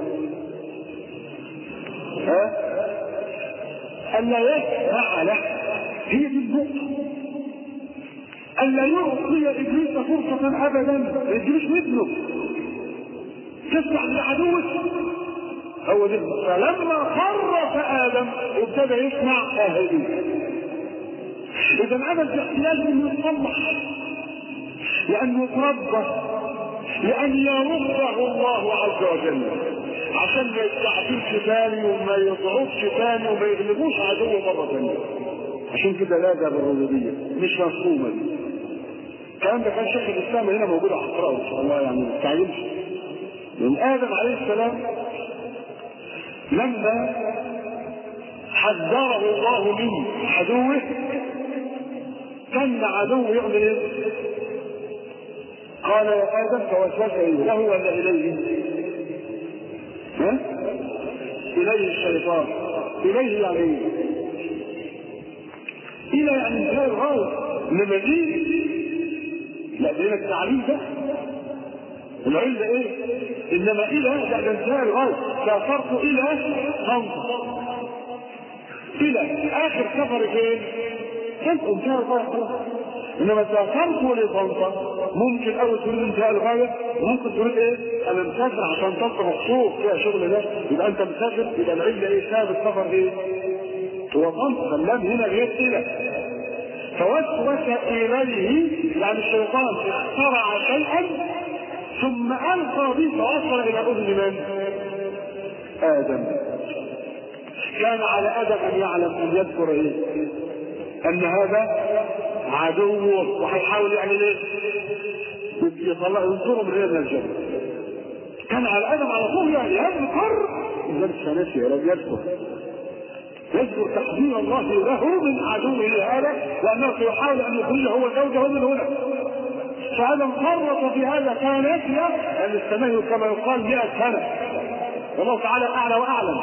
ها؟ ألا يسمع له هي دي النقطة ألا يعطي إبليس فرصة أبدا إبليس ابنه تسمع لعدوك هو ده فلما خرف ادم ابتدى يسمع اهدي اذا ادم في احتياج انه يصلح لانه اتربى لأن يرده الله عز وجل عشان ما يستعجلش تاني وما يضعفش تاني وما يغلبوش عدوه مرة ثانية عشان كده لا ده بالربوبية مش مفهومة دي الكلام ده كان شيخ الإسلام هنا موجود هقرأه إن شاء الله يعني ما تستعجلش لأن آدم عليه السلام لما حذره الله من عدوه كان عدوه يعمل ايه؟ قال يا ادم فوسوس اليه له ولا اليه؟ ها؟ اليه الشيطان اليه يعني ايه؟ الى يعني انتهاء الغايه انما دي لا ده التعليم ده العلم ايه؟ انما الى بعد انتهاء الغايه سافرت الى طنطا الى اخر سفر فين؟ طنطا انتهى الغايه خلاص انما سافرت لطنطا ممكن اول تريد انتهاء الغايه ممكن تريد ايه؟ انا مسافر عشان طنطا مخصوص فيها شغل ده يبقى انت مسافر يبقى العلم ايه؟ سبب السفر ايه؟ هو طنطا اللام هنا غير الى فوسوس اليه يعني الشيطان اخترع شيئا ثم القى به فوصل الى اذن من؟ ادم كان على ادم ان يعلم ان يذكر ايه؟ ان هذا عدوه وهيحاول يعمل ايه؟ يطلع ينصره من غير الجنه كان على ادم على طول يعني يذكر لذلك نسي لم يذكر يذكر تحذير الله له من عدوه هذا وانه سيحاول ان يخرجه هو زوجه من هنا فهذا انفرط في هذا كان نسي ان السماء كما يقال 100 سنه والله تعالى اعلى واعلم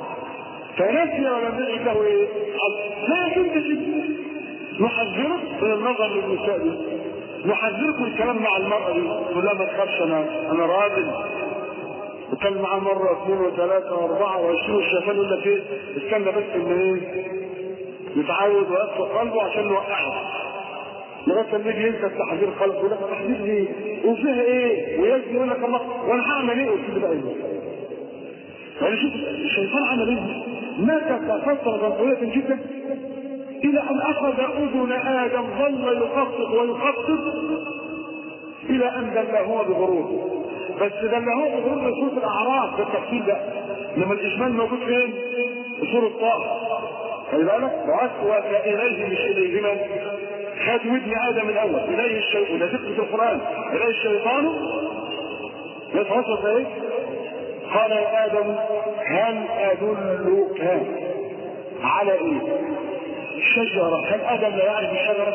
فنسي ولم يجد له ايه؟ لا تنتج نحذرك من النظر للنساء دي نحذرك من الكلام مع المرأة دي تقول لها ما تخافش انا انا راجل وكان معاه مرة اثنين وثلاثة واربعة وعشرين والشيطان يقول لك ايه استنى بس ان ايه يتعود ويدخل قلبه عشان نوقعه لغايه لما يجي ينسى التحذير قلبه يقول لك تحذير ليه؟ وفيها ايه؟ ويجي يقول لك الله وانا هعمل ايه؟ قلت له بقى ايه؟ يعني شوف الشيطان عمل ايه؟ مات فترة طويلة جدا إلى أن أخذ أذن آدم ظل يخطط ويخطط إلى أن دلهما بغرور بس دلهما بغرور في سورة الأعراف في التفصيل ده لما الإجمال موجود فين؟ في سورة طه خلي بالك وأسوأ إليه مش إليهما خد ودن آدم الأول إليه الشيطان وده ذكر في القرآن إليه الشيطان يتوسط إيه؟ قال يا آدم هل أدلك على إيه؟ شجرة هل آدم لا يعرف الشجرة؟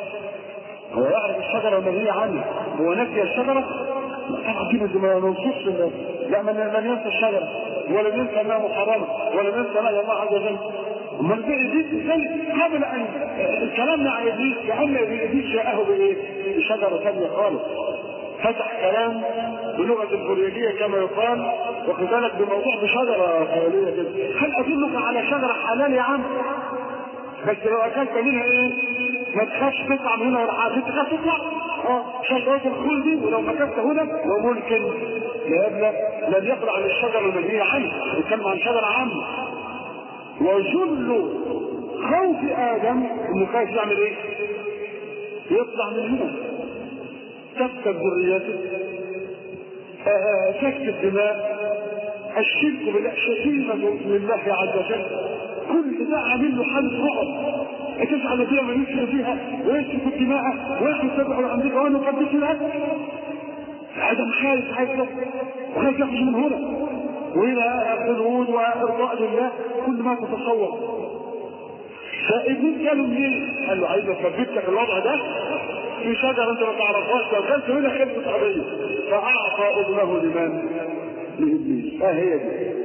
هو يعرف الشجرة المنهية عنه هو نسي الشجرة؟ طبعا دي ما ننصص لا من لم ينسى الشجرة ولم ينسى انها محرمة ولم ينسى لا الله عز وجل امال دي ابليس ازاي قبل ان الكلام مع ابليس كان ابليس جاءه بايه؟ بشجرة ثانية خالص فتح كلام بلغة الفريجية كما يقال واخد بالك بموضوع بشجرة خيالية كده هل أدلك على شجرة حلال يا عم؟ بس لو أكلت منها إيه؟ ما تخافش تطلع من هنا ولا حاجة أنت تخاف تطلع؟ اه شجرة الخلد ولو مكثت هنا وممكن لا ابنى لن يقل عن الشجرة المنهية عنه يتكلم عن شجرة عامة وجل خوف آدم إنه خايف يعمل إيه؟ يطلع من هنا تفسد ذريته سفك الدماء الشرك بالله شتيمة لله عز وجل كل ده عامل له حالة رعب تجعل فيها من يسلم فيها ويسفك الدماء ويأخذ سبع الأمريكا وأنا أقدس لها عدم خايف خايف وخايف يخرج من هنا وإلى خلود وإرضاء لله كل ما تتصور فابن قالوا منين؟ قال له عايز اثبت لك الوضع ده في شجره انت ما تعرفهاش لو كانت هنا خلفت قضيه فاعطى اذنه لمن؟ لابليس اه هي دي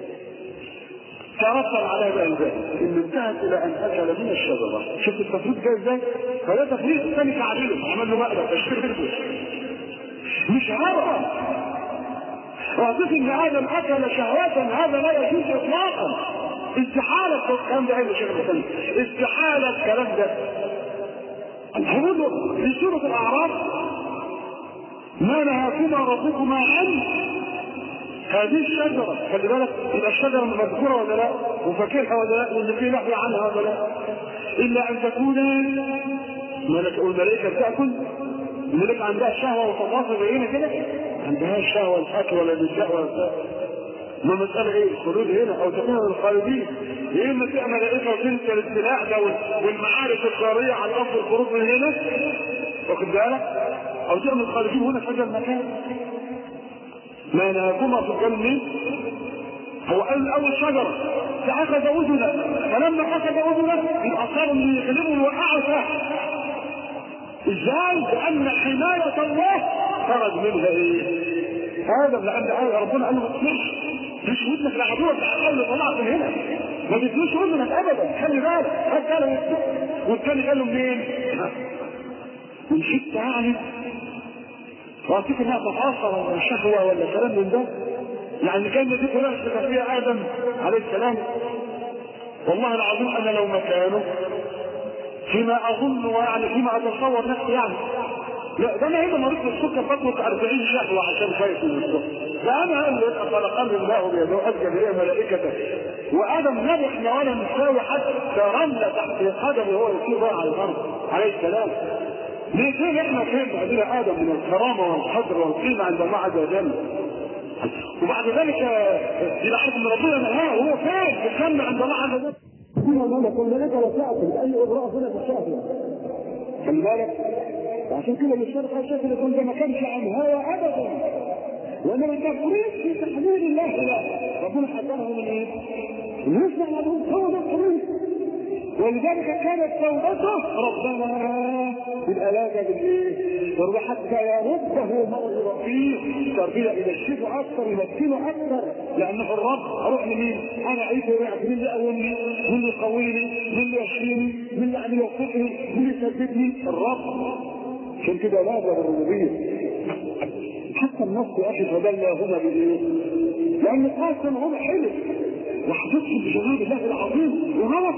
ترتب عليها بقى ازاي؟ ان انتهت الى ان اكل من الشجره شفت التفريط جاي ازاي؟ فده تفريط الثاني تعليله عمل له مقلب تشفير مش هوى واعتقد ان ادم اكل شهوة هذا لا يجوز اطلاقا استحالة الكلام ده ايه شيخ الاسلام استحالة الكلام ده الحلول في سورة الاعراف ما نهاكما ربكما عنه هذه الشجرة خلي بالك يبقى الشجرة مذكورة ولا لا وفاكرها ولا لا واللي فيه نحو عنها ولا لا إلا أن تكون ملك والملائكة تأكل الملك عندها شهوه وتفاصيل زينا كده عندها شهوه القتل ولا النساء ولا النساء ما مسألة ايه الخروج هنا او تكون من الخالدين يا اما تبقى ملائكة وتنسى الابتلاء ده والمعارك الخارية على الارض الخروج من هنا واخد بالك او تبقى من الخالدين هنا في هذا المكان ما نهاكما في الجنة هو قال اول شجرة فاخذ اذنه فلما اخذ اذنه يبقى صاروا من يغلبوا ويوقعوا تحت ازاي؟ لان حماية الله خرج منها ايه؟ ادم لان آية ربنا قال له ما تسمعش مش ودنك العدوة بتحاول طلعت من هنا ما تدوش ودنك ابدا خلي بالك هات قال والتاني قال له منين؟ من شدة يعني واعتقد انها تتاثر ولا شهوة ولا كلام من ده يعني كان دي كلها اشتكى فيها ادم عليه السلام والله العظيم انا لو مكانه فيما اظن ويعني فيما اتصور نفسي يعني لا ده انا هنا مريض بالسكر بطلق 40 شهوه عشان خايف من السكر ده انا قال له خلقني الله بيده اسجد اليه ملائكته وادم لا احنا ولا نساوي حتى رمله تحت قدمه وهو يسير على الارض عليه السلام ليه فين احنا فين عندنا ادم من الكرامه والقدر والقيمه عند الله عز وجل وبعد ذلك يبقى حكم ربنا نهاه وهو فين؟ في الجنه عند الله عز وجل. فيما ملك الملائكه لا تاكل اي اضراء هنا تشافي. خلي بالك عشان كده مش شرط الشيخ يكون ده ما كانش عن هوى ابدا وانما تفريط في تحليل الله لا ربنا حذره من ايه؟ انه يسمع الابوه هو ده التفريط ولذلك كانت توبته ربنا بالآلافة بالإيه؟ والله حتى يرده موعظة فيه تربية إلى الشيخ أكثر يمكنه أكثر لأنه الرب أروح لمين؟ أنا عايز يعرف مين اللي يقومني؟ مين اللي يقويني؟ مين اللي يشفيني؟ مين اللي يعني يوفقني؟ مين اللي يثبتني؟ الرب عشان كده لا ده الربوبية حتى النص يا أخي فدلاهما بالإيه؟ لأن قاسم هم حلف وحدثهم بجلال الله العظيم وغلط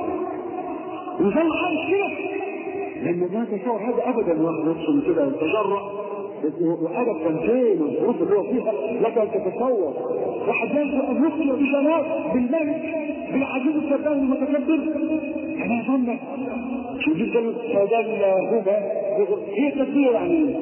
وظل عايش كده لما ما تصور هذا ابدا واحد يدخل كده يتجرأ وأدب كان فين والظروف اللي هو فيها لك ان تتصور واحد يلجأ ان يخبر بجلال بالملك بالعزيز السردان المتكبر انا اظن شو دي كلمه فدلاهما هي تدبير يعني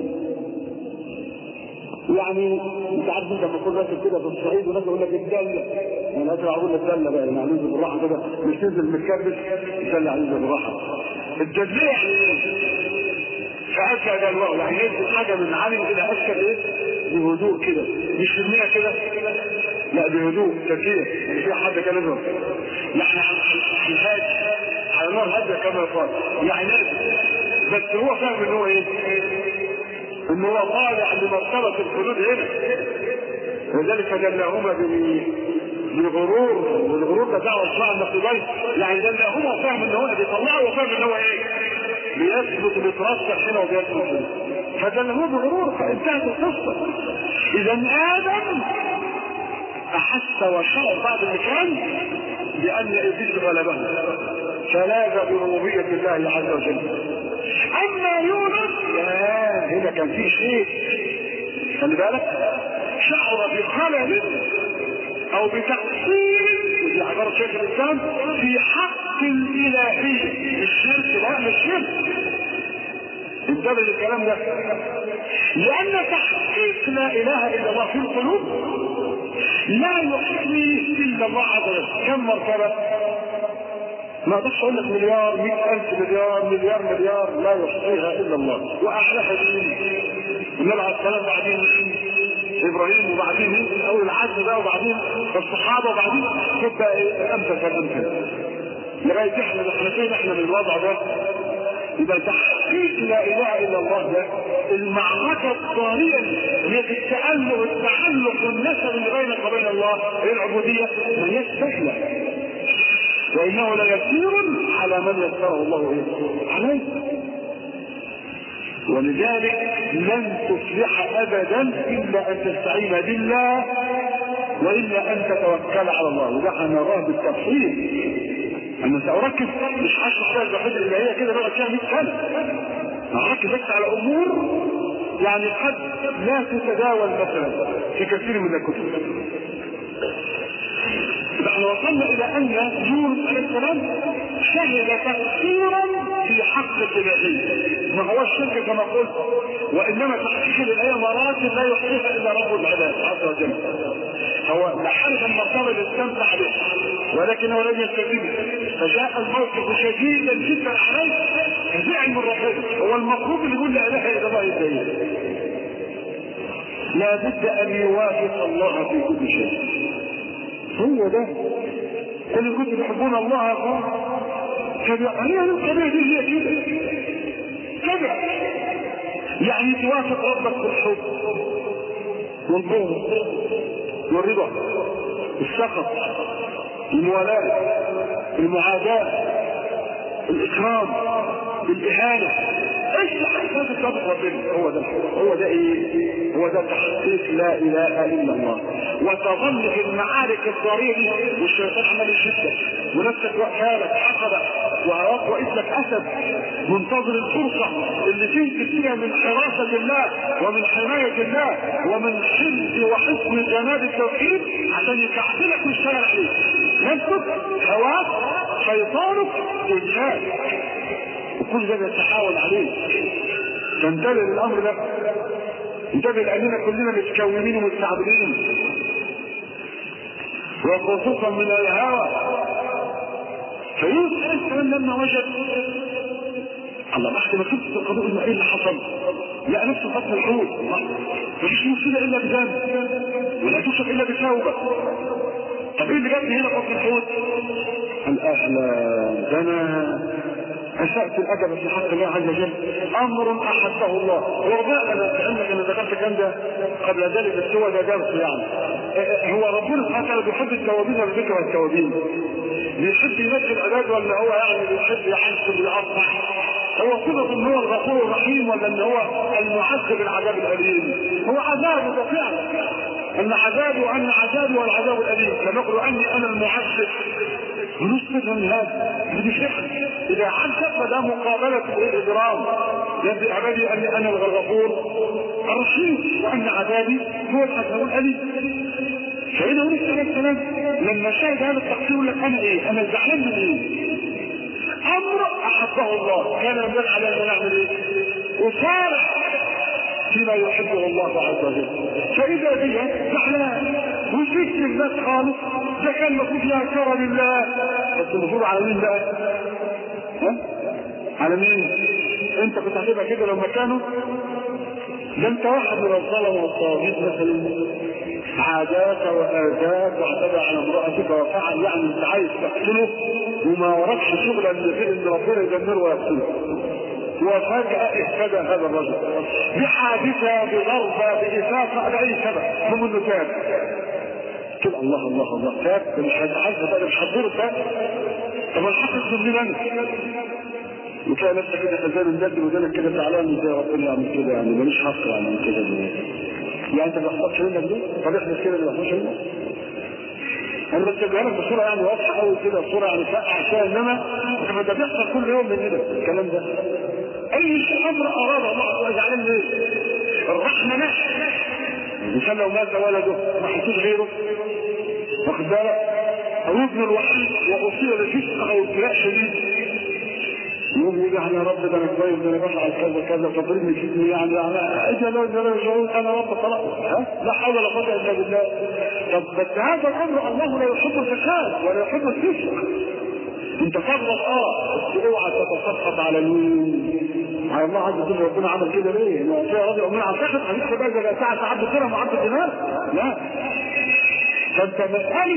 يعني انت عارف انت لما تكون راكب كده في الصعيد وناس يقول لك الدله انا اسمع اقول لك دله بقى يعني عايز بالراحه كده مش تنزل متكبس دله عايز بالراحه الدليه يعني فأكد الواو يعني ينزل حاجة من عالم إلى أسكت إيه؟ بهدوء كده مش يرميها كده لا بهدوء تركيز يعني في حد كان يضرب يعني عن هادي على نار هادية كما يقال يعني نازل بس هو فاهم ان هو ايه؟ ان هو طالع لمرتبة الحدود هنا ولذلك دلاهما بالغرور والغرور ده دعوة اسمها النقيضين يعني دلاهما فاهم ان هو بيطلعه وفاهم ان هو ايه؟ بيثبت بيترسخ هنا وبيثبت هنا فدلاهما بغرور فانتهت القصة اذا ادم احس وشعر بعد المكان بان ابليس غلبه فلاذ بربوبية الله عز وجل اما يونس لا هنا كان في شيء خلي بالك شعر بخلل او بتقصير ودي عبارة شيخ الاسلام في حق الالهي الشرك لا مش شرك انتبه للكلام ده لان تحقيق لا اله الا الله في القلوب لا يحصي الا الله عز وجل كم مرتبه ما اقدرش اقول لك مليار مئة الف مليار مليار مليار لا يحصيها الا الله واعلاها مين النبي عليه السلام بعدين ابراهيم وبعدين اول العزم ده وبعدين الصحابه وبعدين تبقى ايه امثل فالامثل لغايه احنا احنا فين احنا من الوضع ده يبقى تحقيق لا اله الا الله ده المعركه الطاريه هي في التأله والتعلق والنسب اللي بينك وبين الله هي العبوديه ما هيش سهله وانه ليسير على من يسره الله ايه عليه ولذلك لن تفلح ابدا الا ان تستعين بالله والا ان تتوكل على الله وده هنراه بالتفصيل انا ساركز مش هشرح فيها الوحيده اللي هي كده نقعد فيها 100 سنه هركز بس على امور يعني قد لا تتداول مثلا في كثير من الكتب احنا وصلنا الى ان يونس عليه السلام شهد تقصيرا في حق الالهيه ما هو الشرك كما قلت وانما تحقيق الايه مراتب لا يحصيها الا رب العباد عز وجل هو لحرف المرتبه اللي استمتع به ولكنه لم يستجيب فجاء الموقف شديدا جدا عليه فزعل من ربنا هو المفروض اللي يقول لا اله الا الله ازاي لا بد ان يوافق الله في كل شيء هو ده اللي كنتوا تحبون الله يا اخوان كده هي القضيه دي هي كده كده يعني توافق ربك في الحب والبغض والرضا السخط الموالاه المعاداه الاكرام الاهانه ايش حسنات الصدق ربنا هو ده هو ده ايه هو ده تحقيق لا اله الا الله وتظل في المعارك الضرير دي والشيطان عمال يشدك ونفسك وقفالك عقبه وهواك واقف لك اسد منتظر الفرصه اللي تنزل فيها من حراسه الله ومن حمايه الله ومن حفظ وحسن جناب التوحيد عشان يكعبلك ويشتغل عليك نفسك هواك شيطانك انسان وكل ده بيتحاول عليه تنتبه للامر ده انتبه لاننا كلنا متكونين ومستعبدين وخصوصا من الهوى فيوسف عليه السلام لما وجد الله بعد ما شفت القضاء ايه اللي حصل لقى نفسه بطن الحوت مفيش مصيبه الا بذنب ولا توصف الا بتوبه طب ايه اللي جابني هنا بطن الحوت؟ الاحلام ده انا اسأت الادب في حق الله عز وجل امر احبه الله وربنا انا كانك انا ذكرت الكلام ده قبل ذلك بس هو ده درس يعني هو ربنا سبحانه وتعالى بيحب التوابين ولا بيكره التوابين؟ بيحب يمثل العباد ولا هو يعني بيحب يحسب ويقطع؟ هو صفة ان هو الغفور الرحيم ولا ان هو المعذب العذاب الاليم؟ هو عذابه ده فعلا ان عذابه ان عذابي والعذاب الاليم لم يقل اني انا المعذب ونصفها من هذا دي فعل اذا عذب فده مقابلة الاجرام يبدو عبادي اني انا الغفور الرحيم وان عذابي هو العذاب الاليم فإذا هو عليه السلام لما شاهد هذا التقصير يقول لك انا ايه؟ انا زعلان من ايه؟ امر احبه الله كان ينبغي علينا ان نعمل ايه؟ وصالح فيما يحبه الله عز وجل فاذا بي زعلان وزدت الناس خالص ده كان المفروض فيها كرم الله بس المفروض على مين بقى؟ ها؟ على مين؟ انت كنت هتبقى كده لو مكانه ده انت واحد من الظلمه والطواغيت مثلا عاداك واذاك واعتدى على امرأتك وفعل يعني انت عايز تقتله وما وراكش شغلا غير ان ربنا يدمره ويقتله وفجأة اهتدى هذا الرجل بحادثة بضربة بإفاقة لأي سبب ثم انه تاب كده الله الله الله تاب ده مش هتعذب بقى مش هتدور تاب طب الحق من انا وتلاقي نفسك كده خزان مدلل ودانك كده زعلان ازاي ربنا يعمل كده يعني ماليش حق يعني من كده يعني انت ما بيحصلش منك ده طب احنا كده ما بيحصلش منك انا بتجيبها لك بصوره يعني واضحه قوي كده بصوره يعني فاقعه شويه انما انما ده بيحصل كل يوم من كده الكلام ده اي امر اراد الله عز وجل زعلان ليه؟ الرحمه ماشي الانسان لو مات ولده ما حسوش غيره واخد بالك او ابنه الوحيد واصيب بفسق او ابتلاء شديد يقول لي يعني يا رب ده انا كويس ده انا بفعل كذا كذا فاضربني في ابني يعني يعني اجل انا شعور انا رب خلاص ها لا حول ولا قوه الا بالله طب بس هذا الامر الله لا يحب الفساد ولا يحب الفسق انت تغلط اه بس اوعى تتسخط على مين على الله عز وجل ربنا عمل كده ليه؟ انه في راجل امنا على سخط هنكتب بقى زي ساعه عبد الدرهم وعبد الدينار لا فانت مساله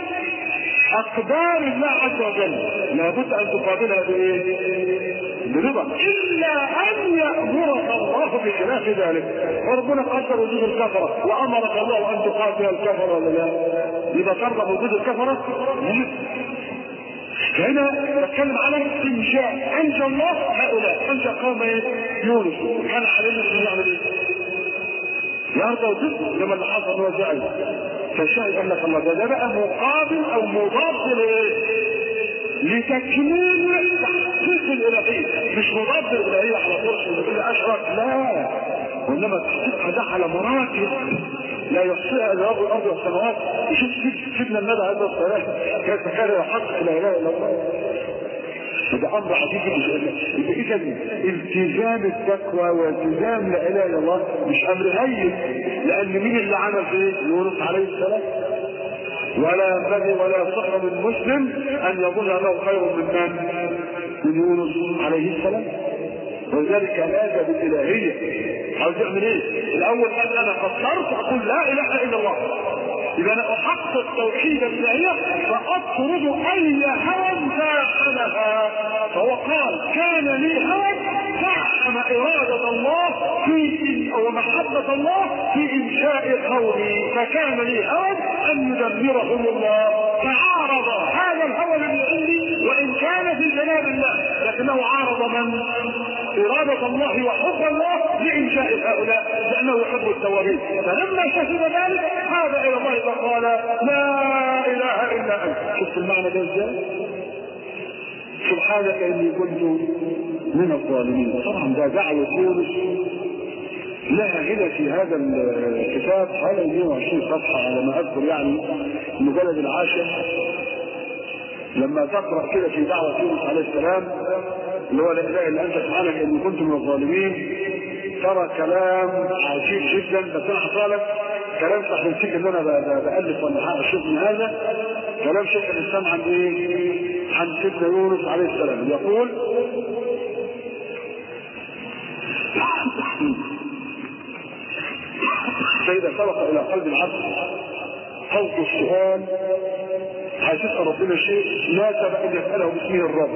اقدار الله عز وجل لابد ان تقابلها بايه؟ برضا الا ان يامرك الله بخلاف ذلك وربنا قدر وجود الكفره وامرك الله ان تقاتل الكفره ولا لا؟ يبقى ترضى وجود الكفره؟ هنا بتكلم على انجاء انجى الله هؤلاء انجى قوم يونس كان علينا ان يعمل ايه؟ يرضى وتسكت لما اللي حصل هو زعل فالشاهد قال لك الله ده بقى مقابل او مضاد لايه؟ لتكميل تحقيق الالهيه مش مضاد الالهيه على فرش وتقول اشرك لا وانما تحقيقها ده على مراتب لا يحصيها الا رب الارض والسماوات شوف سيدنا النبي عليه الصلاه والسلام كيف كان يحقق لا اله الا الله هذا امر عجيب اذا التزام التقوى والتزام لا اله الا الله مش امر هين لان مين اللي عمل في يونس عليه السلام ولا ينبغي ولا يصح من مسلم ان يظن انه خير من من؟ من يونس عليه السلام ولذلك لاذ بالالهيه عاوز يعمل ايه؟ الاول قال انا قصرت اقول لا اله الا الله اذا انا احقق توحيد الالهيه فاطرد اي هوى زاحمها فهو قال كان لي هوى زعم اراده الله في ومحبه الله في انشاء قومي فكان لي هوى ان يدمرهم الله فعارض هذا الهوى الذي عندي وان كان في جناب الله لكنه عارض من؟ إرادة الله وحب الله لإنشاء هؤلاء لأنه يحب التوابين فلما شهد ذلك عاد إلى الله فقال لا إله إلا أنت شفت المعنى ده إزاي؟ سبحانك إني كنت من الظالمين طبعا ده دعوة يونس لها هنا في هذا الكتاب حوالي 120 صفحة على ما أذكر يعني المجلد العاشر لما تقرأ كده في دعوة يونس عليه السلام اللي هو لا اله الا انت سبحانك اني كنت من الظالمين ترى كلام عجيب جدا بس انا هقرا كلام صح نسيت ان انا بالف ولا اشوف من هذا كلام شيخ الاسلام عن ايه؟ عن سيدنا يونس عليه السلام يقول فإذا سبق إلى قلب العبد خوف السؤال هتسأل ربنا شيء ناسب أن يسأله باسمه الرب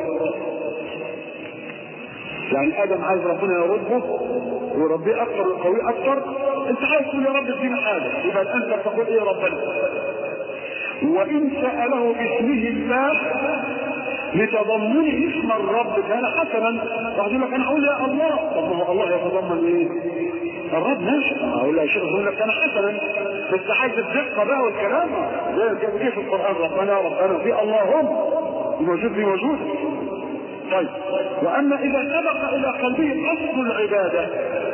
يعني ادم عايز ربنا يرده وربيه اكثر ويقويه اكثر انت عايز تقول يا رب ادينا حاجه يبقى انت تقول ايه ربنا وان ساله باسمه الله لتضمنه اسم الرب كان حسنا واحد يقول لك انا اقول يا الله طب ما هو الله يتضمن ايه؟ الرب ماشي اقول له شيخ يقول لك كان حسنا بس عايز الدقه بقى والكلام زي كيف في القران ربنا ربنا في اللهم موجود في موجود طيب واما اذا سبق الى قلبه اصل العباده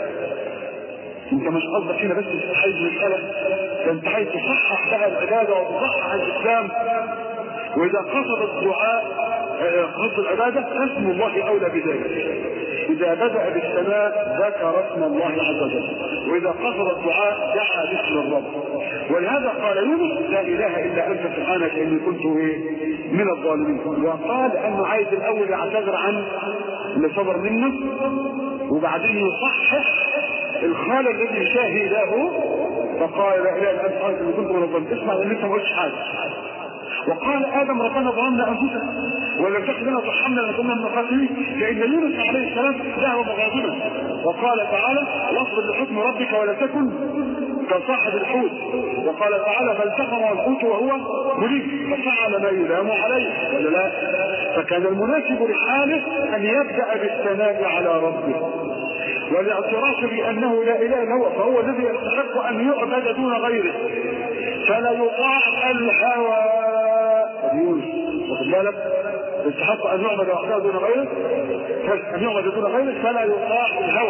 انت مش قصدك هنا بس تستحيز مسألة ده انت عايز تصحح بقى العبادة وتصحح الاسلام واذا قصد الدعاء قصد العبادة اسم الله اولى بذلك اذا بدأ بالسماء ذكر اسم الله عز وجل واذا قصد الدعاء دعا باسم الرب ولهذا قال يونس لا اله الا انت سبحانك اني كنت ايه من الظالمين وقال انه عايز الاول يعتذر عن اللي صبر منه وبعدين يصحح الخال الذي شاهده فقال لا اله الا انت سبحانك اني كنت من الظالمين اسمع ان انت ما قلتش حاجه وقال ادم ربنا ظلمنا انفسنا ولم تكن لنا ترحمنا لنكون من الخاسرين لان يونس عليه السلام ذهب مغاضبا وقال تعالى واصبر لحكم ربك ولا تكن كصاحب الحوت وقال تعالى فالتقمه الحوت وهو مليم ففعل ما يلام عليه ولا لا فكان المناسب لحاله ان يبدا بالثناء على ربه والاعتراف بانه لا اله الا هو فهو الذي يستحق ان يعبد دون غيره فلا يطاع الهوى يونس واخد بالك يستحق ان يعبد وحده دون غيره ان يعبد دون غيره فلا يطاع الهوى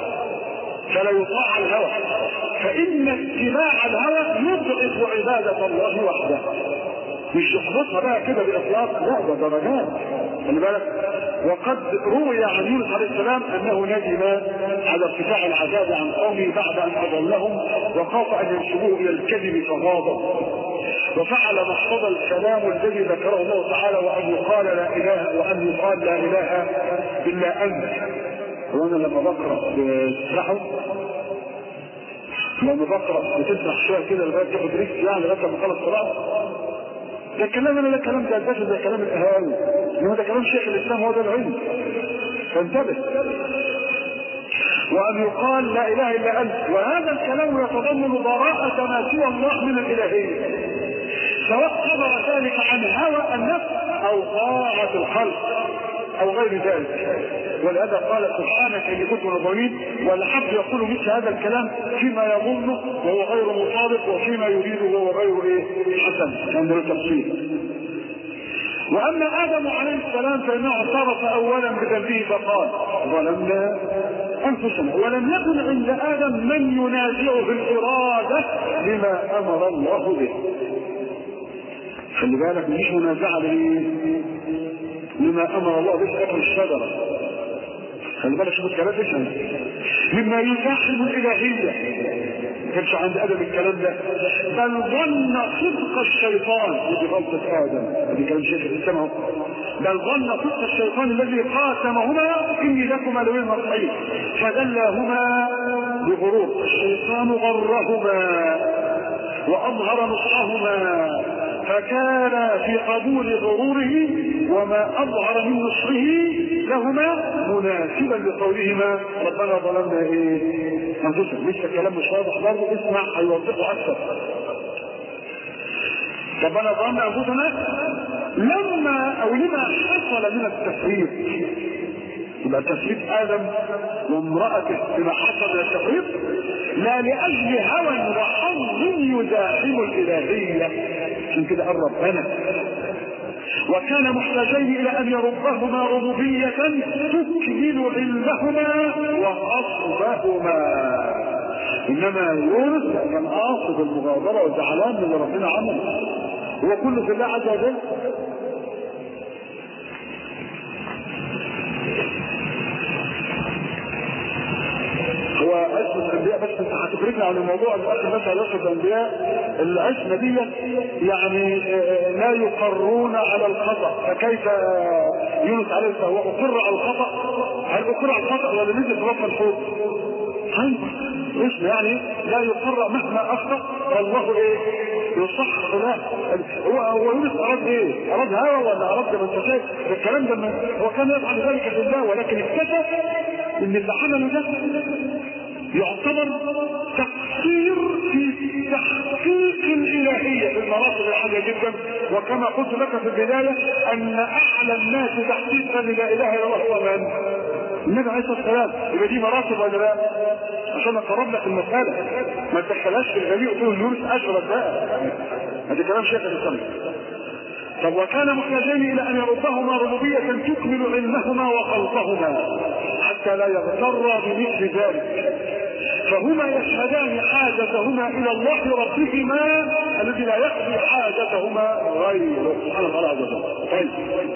فلا يطاع الهوى فان اتباع الهوى يضعف عباده الله وحده مش يحبطها بقى كده باطلاق لا ده درجات خلي بالك وقد روي عن يونس عليه السلام انه ندم على ارتفاع العذاب عن قومه بعد ان اضلهم وخاف ان ينسبوه الى الكذب فغاضب وفعل ما اقتضى الكلام الذي ذكره الله تعالى وان يقال لا اله وان يقال لا اله الا انت وانا لما بقرا بتسرحوا لما بقرا بتسرح شويه كده لغايه تاخد ريسك يعني لغايه لما خلص قراءه ده كلام انا ده كلام ده ده كلام الاهالي انما ده كلام شيخ الاسلام هو ده العلم فانتبه وان يقال لا اله الا انت وهذا الكلام يتضمن براءة ما سوى الله من الالهية سواء صدر ذلك عن هوى النفس او طاعة الخلق او غير ذلك ولهذا قال سبحانك اني كنت من الظالمين والعبد يقول مثل هذا الكلام فيما يظنه وهو غير مطابق وفيما يريده وهو غير ايه حسن كان له تفصيل واما ادم عليه السلام فانه اعترف اولا بذنبه فقال ظلمنا انفسنا ولم يكن عند ادم من ينازعه الاراده لما امر الله به خلي بالك مش منازعه لما امر الله به اكل الشجره خلي بالك شوف الكلام ده مما يزاحم الالهيه ما كانش عند ادم الكلام ده بل ظن صدق الشيطان ودي غلطه ادم دي كلام شيخ الاسلام اهو بل ظن صدق الشيطان الذي قاسمهما اني لكما لمن الصحيح فدلاهما بغرور الشيطان غرهما واظهر نصحهما فكان في قبول غروره وما اظهر من نصره لهما مناسبا لقولهما ربنا ظلمنا ايه انفسنا لسه الكلام مش واضح برضه اسمع هيوضحه اكثر ربنا ظلمنا انفسنا لما او لما حصل من التفريط يبقى تفريط ادم وامرأته بما حصل من التفريط لا لاجل هوى وحظ يزاحم الالهيه عشان كده قال ربنا وكان محتاجين الى ان يربهما ربوبيه تكمل علمهما وقصدهما انما يونس كان قاصد المغادره وزعلان من اللي ربنا عمله هو كله في الله عز وجل هو عصمة الأنبياء بس أنت هتفرقنا عن الموضوع الأخر بس على عصمة الأنبياء العصمة دي يعني لا يقرون على الخطأ فكيف يونس عليه السلام هو أقر على الخطأ هل أقر على الخطأ ولا نزل في رفع الحوض؟ اسم يعني لا يقر مهما أخطأ فالله إيه؟ يصح له هو هو يونس أراد إيه؟ أراد هوى ولا أراد من تشاء؟ الكلام ده هو كان يفعل ذلك في الله ولكن اكتشف إن اللي عمله ده يعتبر تقصير في تحقيق الإلهية في المراتب العالية جدا وكما قلت لك في البداية أن أعلى الناس تحقيقا لا إله إلا الله هو من؟ النبي عليه الصلاة والسلام يبقى دي مراتب ولا لا؟ عشان أقرب لك المسألة ما تدخلهاش في الغني وتقول يونس أشرف بقى هذا كلام شيخ الإسلام طب وكان محتاجين الى ان يردهما ربوبية تكمل علمهما وخلقهما حتى لا يغتر بمثل ذلك فهما يشهدان حاجتهما الى الله ربهما الذي لا يقضي حاجتهما غيره سبحانه وتعالى عز وجل طيب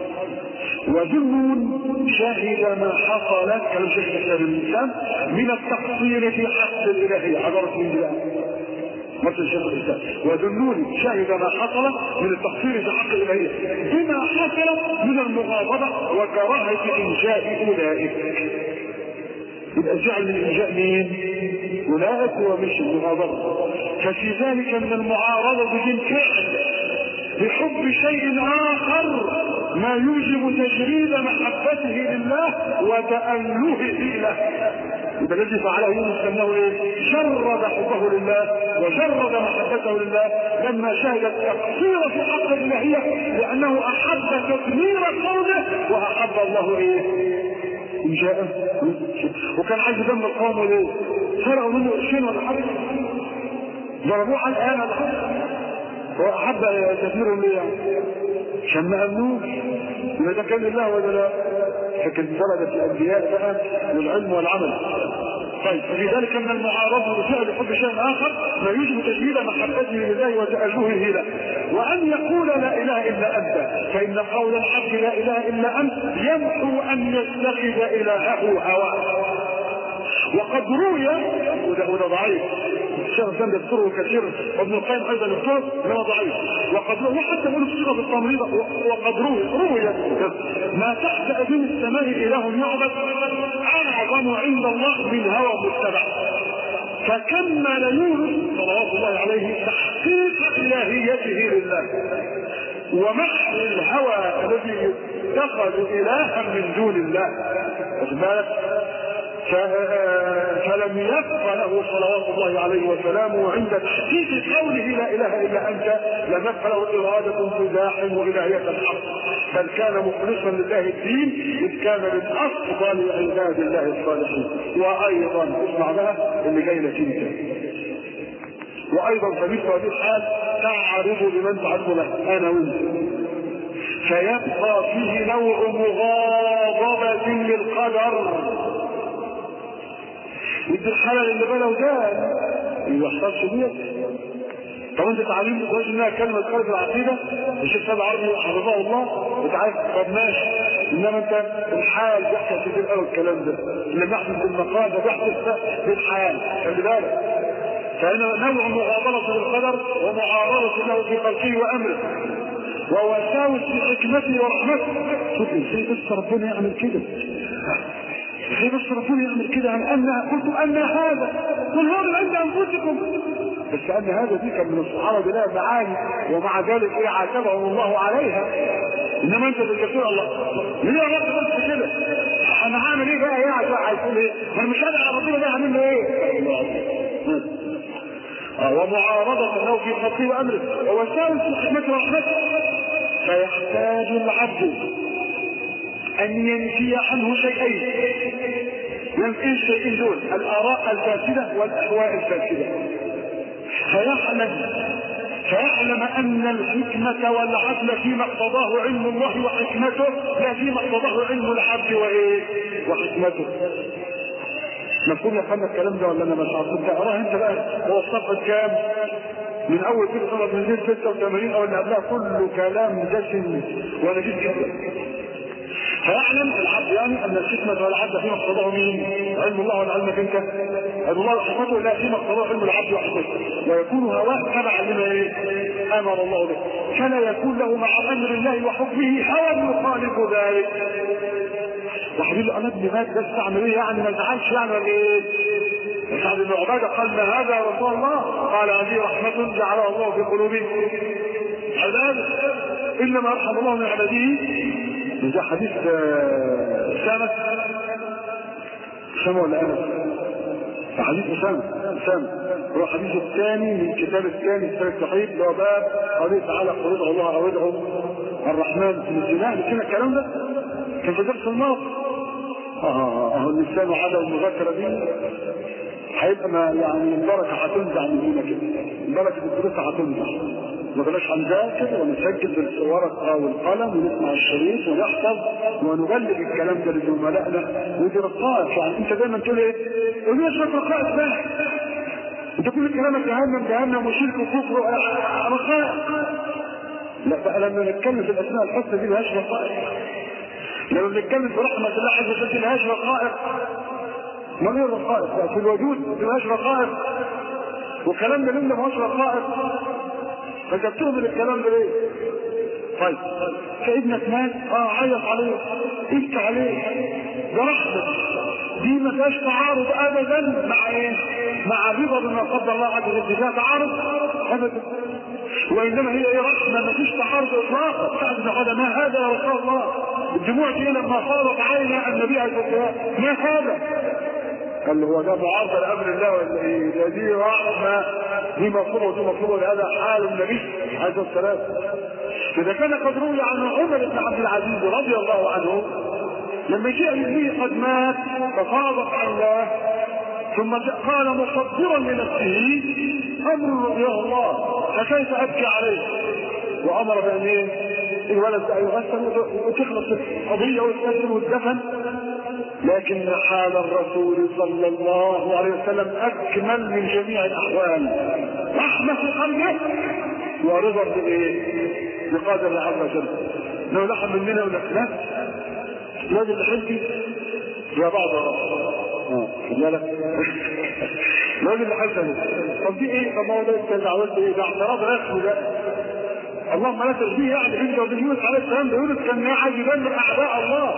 وذنون شهد ما حصل كلام شيخ الاسلام من التقصير في حق الالهيه عباره من الله مثل شيخ الاسلام وذنون شهد ما حصل من التقصير في حق الالهيه بما حصل من المغاضبه وكراهه انشاء اولئك يبقى جعل من انشاء مين؟ اولئك هو مش المغاضبه ففي ذلك من المعارضه بالفعل بحب شيء اخر ما يوجب تجريد محبته لله وتألهه له يبقى الذي فعله يونس انه ايه؟ جرد حبه لله وجرد محبته لله لما شهد التقصير في حق الالهيه لانه احب تدمير قومه واحب الله ايه؟ ان جاء وكان عايز يدمر قومه ليه؟ سرقوا منه قرشين ولا حاجه ضربوه على الان ولا حاجه هو احب تدميرهم ليه يعني؟ عشان ما امنوش يبقى ده كان لله ولا لا؟ لكن درجة الأنبياء بقى والعلم والعمل طيب في ذلك من المعارضة بفعل حب شيء آخر ما يوجب تجديد محبته لله وتألهه له وأن يقول لا إله إلا أنت فإن قول الحق لا إله إلا أنت يمحو أن يتخذ إلهه هواه وقد روي وده, وده ضعيف الشيخ الاسلام يذكره كثير وابن القيم ايضا يذكره انما ضعيف وقد روي وحتى يقول في صيغه التمريض وقد روي روي ما تحت اديم السماء اله يعبد اعظم عند الله من هوى متبع فكمل يونس صلوات الله عليه تحقيق الهيته لله ومحو الهوى الذي اتخذوا الها من دون الله واخد بالك فلم يبق له صلوات الله عليه وسلامه عند تحقيق قوله لا اله الا انت لم يبق له اراده تزاحم الهيه الحق بل كان مخلصا لله الدين اذ كان من افضل عباد الله الصالحين وايضا اسمع بقى اللي جاي نتيجه وايضا فمثل هذه الحال تعرض لمن تعرض له انا وانت فيبقى فيه نوع مغاضبة للقدر يدي الحلال اللي بلا ودان ما يحصلش ديت طب انت تعليم كويس انها كلمه خارج العقيده الشيخ سيد العربي حفظه الله انت عارف طب ماشي انما انت الحال بيحصل كتير قوي الكلام ده لما يحدث بالمقال ده بيحدث بالحال خلي بالك فهنا نوع مغامرة بالقدر ومعارضة له في خلقه وامره ووساوس في حكمته ورحمته شوف ازاي بس ربنا يعمل كده ازاي بس ربنا يعمل كده يعني ان قلت ان هذا قل هو من عند انفسكم بس ان هذا دي كان من الصحابه لها معاني ومع ذلك ايه عاتبهم الله عليها انما انت بتقول الله ليه يا رب بس كده انا هعمل ايه بقى يعني هيقول ايه ما انا مش قادر على ربنا ده هعمل له ايه آه ومعارضة له في خلقه وامره ووساوس في حكمته ورحمته فيحتاج العبد ان ينفي عنه شيئين ينفي الشيئين دول الاراء الفاسده والاهواء الفاسده فيعلم فيعلم ان الحكمة والعدل فيما اقتضاه علم الله وحكمته لا فيما اقتضاه علم العبد وايه وحكمته مفهوم يا اخوانا الكلام ده ولا انا مش عارف انت اقراه انت بقى هو الصفحه كام من اول كده صفحه من 86 او اللي قبلها كله كلام دسم ونجيب جدا فيعلم العبد يعني ان الحكمة والعدل فيما اقتضاه مين؟ علم الله ولا علمك انت؟ علم الله وحكمته لا فيما اقتضاه علم العبد وحكمته ويكون هواه تبعا لما ايه؟ امر الله به فلا يكون له مع امر الله وحكمه هوى يخالف ذلك وحبيبي انا ابني مات بس اعمل ايه يعني ما ازعلش يعني ولا ايه؟ سعد بن عباده قال ما هذا يا رسول الله؟ قال هذه رحمة جعلها الله في قلوبهم عباده الا ما رحم الله من عباده ده حديث أسامة أسامة ولا أنس؟ حديث أسامة أسامة هو الحديث الثاني من الكتاب الثاني الثالث الصحيح اللي هو باب قوله تعالى قل ادعوا الله أو ادعوا الرحمن في الجنان كده الكلام ده كان في درس الماضي اه اه اللسان عدم المذاكرة دي هيبقى ما يعني البركة هتنزع مننا كده البركة الدروس هتنزع ما بلاش هنذاكر ونسجل بالورقة والقلم ونسمع الشريط ونحفظ ونبلغ الكلام ده لزملائنا ودي رقائق يعني انت دايما تقول ايه؟ قول لي اشرب رقائق بقى انت كل كلامك جهنم جهنم وشرك وكفر رقائق لا بقى لما نتكلم في الاسماء الحسنى دي ملهاش رقائق لما بنتكلم في رحمة الله عز وجل ملهاش رقائق ما هي الرقائق في الوجود ملهاش رقائق وكلامنا لنا ملهاش رقائق فانت بتؤمن الكلام ده ليه؟ طيب فابنك مات اه عيط عليه ابكي عليه ده رحمة دي ما فيهاش تعارض ابدا مع ايه؟ مع الرضا بما قدر الله عز وجل فيها تعارض ابدا وانما هي ايه رحمه ما فيش تعارض اطلاقا سعد بن عباده ما هذا يا رسول الله الدموع دي لما صارت عينا النبي عليه الصلاه والسلام ما هذا؟ قال له هو ده معارضه لامر الله ولا ايه؟ ده دي رحمه دي مطلوبه ودي مطلوبه لهذا حال النبي عليه الصلاه والسلام فاذا كان قد روي عن عمر بن عبد العزيز رضي الله عنه لما جاء ابنه قد مات ففاضت عيناه ثم قال مصدرا لنفسه امر رضيه الله فكيف ابكي عليه وامر بان ايه الولد بقى يغسل وتخلص القضيه ويتكلم ويتدفن لكن حال الرسول صلى الله عليه وسلم اكمل من جميع الاحوال رحمه في قلبه ورضا بايه؟ بقدر الله عز وجل لو لحم مننا ولا لا لازم لحمتي يا بعض اه خد بالك لازم لحمتي طب دي ايه طب ما هو ده انت عملت ايه ده اعتراض رسمي ده اللهم لا تشبيه يعني انت وبين يونس عليه السلام ده يونس كان عايز يدمر اعداء الله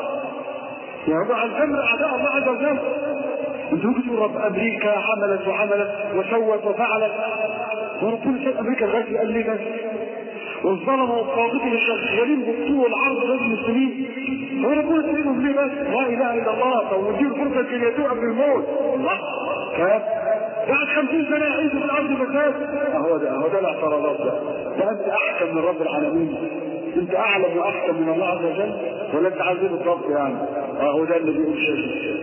يعني عايز يدمر اعداء الله عز وجل انت ممكن تقول رب امريكا عملت وعملت وسوت وفعلت وربنا ساب امريكا لغايه قال لي بس والظلمه والطاغوت شغالين بالطول والعرض ضد المسلمين هو ربنا سايبهم ليه بس؟ لا اله الا الله طب وديهم فرصه ان يتوب قبل الموت الله كيف؟ بعد خمسين سنة يعيشوا في الأرض فساد هو ده هو ده الاعتراضات ده ده أنت أحكم من رب العالمين أنت أعلم وأحكم من الله عز وجل ولا أنت عايز بالضبط يعني هو ده اللي بيقول شيء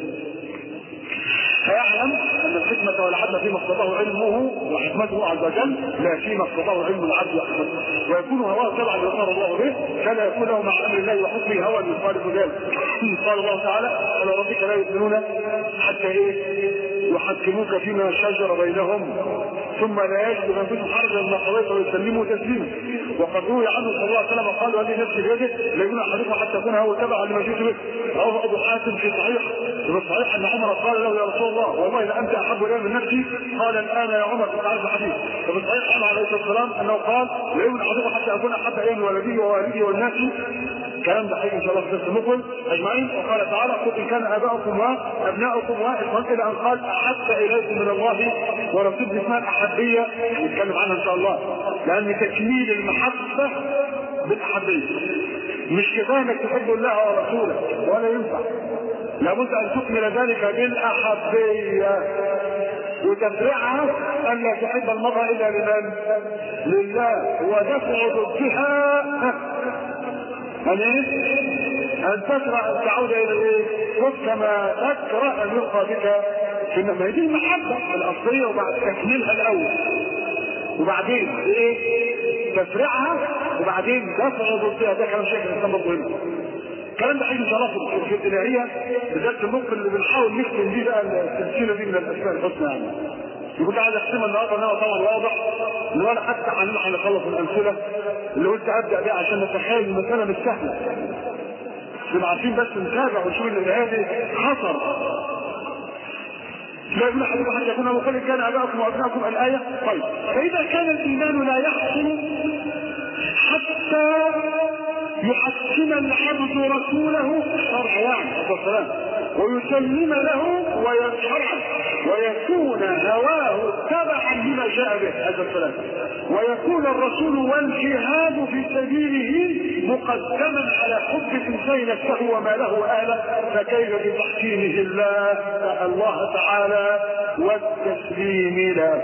فيعلم ان الحكمة والعدل فيما اقتضاه علمه وحكمته عز وجل لا فيما اقتضاه علم العبد وحكمته ويكون هواه تبعا لما الله به فلا يكون له مع امر الله وحكمه هوى يخالف ذلك قال الله تعالى قال ربك لا يؤمنون حتى ايه يحكموك فيما شجر بينهم ثم لا يجد من بهم حرجا ما قضيت ويسلموا تسليما وقد روي عنه صلى الله عليه وسلم قال والذي نفسي بيده لا يكون احدكم حتى يكون هو تبع لما جئت به رواه ابو حاتم في صحيح في الصحيح ان عمر قال له يا رسول الله والله لانت احب الي من نفسي قال الان يا عمر في تعرف الحديث وفي الصحيح عنه عليه الصلاه والسلام انه قال لا يكون احدكم حتى اكون احب الي من ولدي ووالدي والناس كلام ده حقيقي ان شاء الله في درس المقبل اجمعين وقال تعالى قل ان كان اباؤكم وابناؤكم واخوان الى ان قال احب اليكم من الله ورسوله اسمها الاحبيه نتكلم عنها ان شاء الله لان تكميل المحبه بالاحبيه مش كفايه انك تحب الله ورسوله ولا ينفع لابد ان تكمل ذلك بالاحبيه وتفرعها ان لا تحب المرأة الا لمن؟ لله ودفع ضدها ان ايه؟ ان تكره ان تعود الى الايه؟ خذ كما تكره ان يلقى بك في النار دي المحبه الاصليه وبعد تكميلها الاول وبعدين ايه؟ تفرعها وبعدين دفع ضدها ده كلام شيخ الاسلام برضه هنا الكلام ده هيجي ان شاء الله في الالهيه بالذات الممكن اللي بنحاول نختم بيه بقى السلسله دي من الاسماء الحسنى يعني كنت عايز اختمها النهارده انها طبعا واضح ان انا حتى هنلحق نخلص الامثله اللي قلت ابدا بيها عشان نتخيل المساله مش سهله نبقى عارفين بس نتابع ونشوف ان هذه خطر لا يقول احدكم حتى يكون ابو خالد كان اباؤكم وابناؤكم الايه طيب فاذا كان الايمان لا يحصل حتى يحكم العبد رسوله شرع يعني والسلام ويسلم له ويشرع ويكون هواه تبعا لما جاء به هذا الكلام ويكون الرسول والجهاد في سبيله مقدما على حب الانسان نفسه وما له اهله فكيف بتحكيمه الله الله تعالى والتسليم له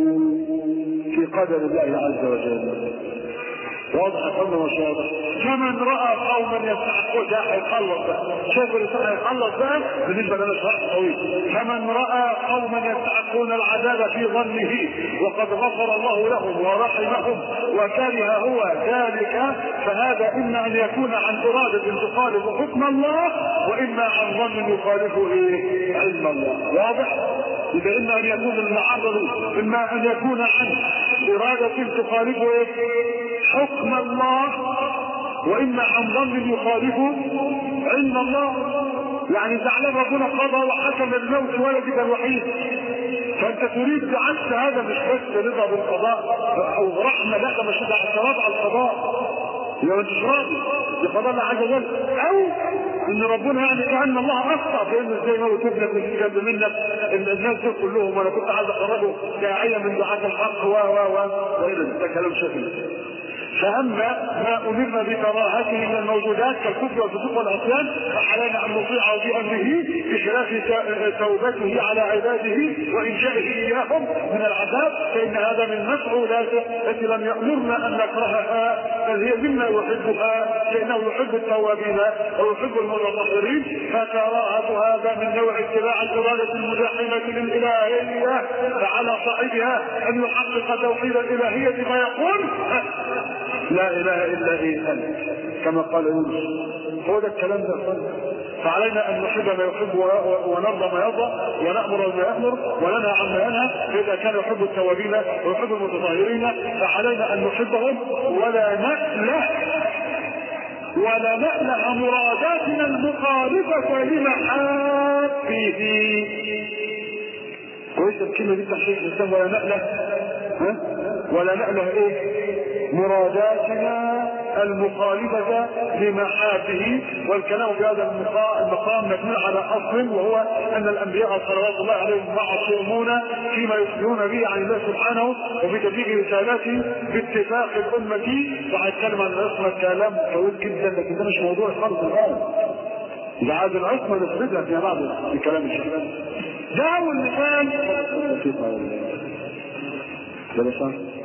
في قدر الله عز وجل واضح قلنا مش واضح كمن راى قوما يستحقون ده هيخلص بقى شايف الانسان هيخلص بقى بالنسبه لنا شرح طويل كمن راى قوما يستحقون العذاب في ظنه وقد غفر الله لهم ورحمهم وكره هو ذلك فهذا اما ان يكون عن اراده تخالف حكم الله واما عن ظن يخالف ايه علم الله واضح يبقى اما ان يكون المعرض اما ان يكون عن اراده تخالف ايه حكم الله واما عن ظن يخالف علم الله يعني زعلان ربنا قضى وحكم الموت ولدك الوحيد فانت تريد بعكس هذا مش بس رضا بالقضاء او رحمه لا ده مش ده اعتراض على القضاء يبقى ما انتش راضي بقضاء الله عز وجل او ان ربنا يعني كان الله اخطا في انه ازاي موت ابنك ويجيب منك ان الناس دول كلهم وانا كنت عايز اخرجه داعيه من دعاة الحق و و و والى ده كلام شكل فاما ما امرنا بكراهته من الموجودات كالكفر والفسوق والعصيان فعلينا ان نطيعه بامره بخلاف توبته على عباده وانشائه اياهم من العذاب فان هذا من مفعولاته التي لم يامرنا ان نكرهها بل هي مما يحبها لانه يحب التوابين ويحب المتطهرين فكراهه هذا من نوع اتباع الاراده المزاحمه للالهيه فعلى صاحبها ان يحقق توحيد الالهيه فيقول لا اله الا ايه انت كما قال يونس هو ده الكلام ده فعلينا ان نحب ما يحب ونرضى ما يرضى ونامر ما يامر وننهى عما ينهى فاذا كان يحب التوابين ويحب المتطهرين فعلينا ان نحبهم ولا نأله ولا نأله مراداتنا المخالفة لمحابه كويس الكلمة دي تحقيق الإسلام ولا نأله ها؟ ولا نأله إيه؟ مراداتنا المخالفة لمحابه والكلام في هذا المقام مبني على أصل وهو أن الأنبياء صلوات الله عليهم معصومون فيما يخبرون به عن الله سبحانه وفي تبليغ رسالته باتفاق الأمة وهنتكلم عن العصمة كلام طويل جدا لكن ده مش موضوع خالص الآن إذا عاد العصمة نفردها فيما بعد الكلام الشيخ ده أول مثال ده بس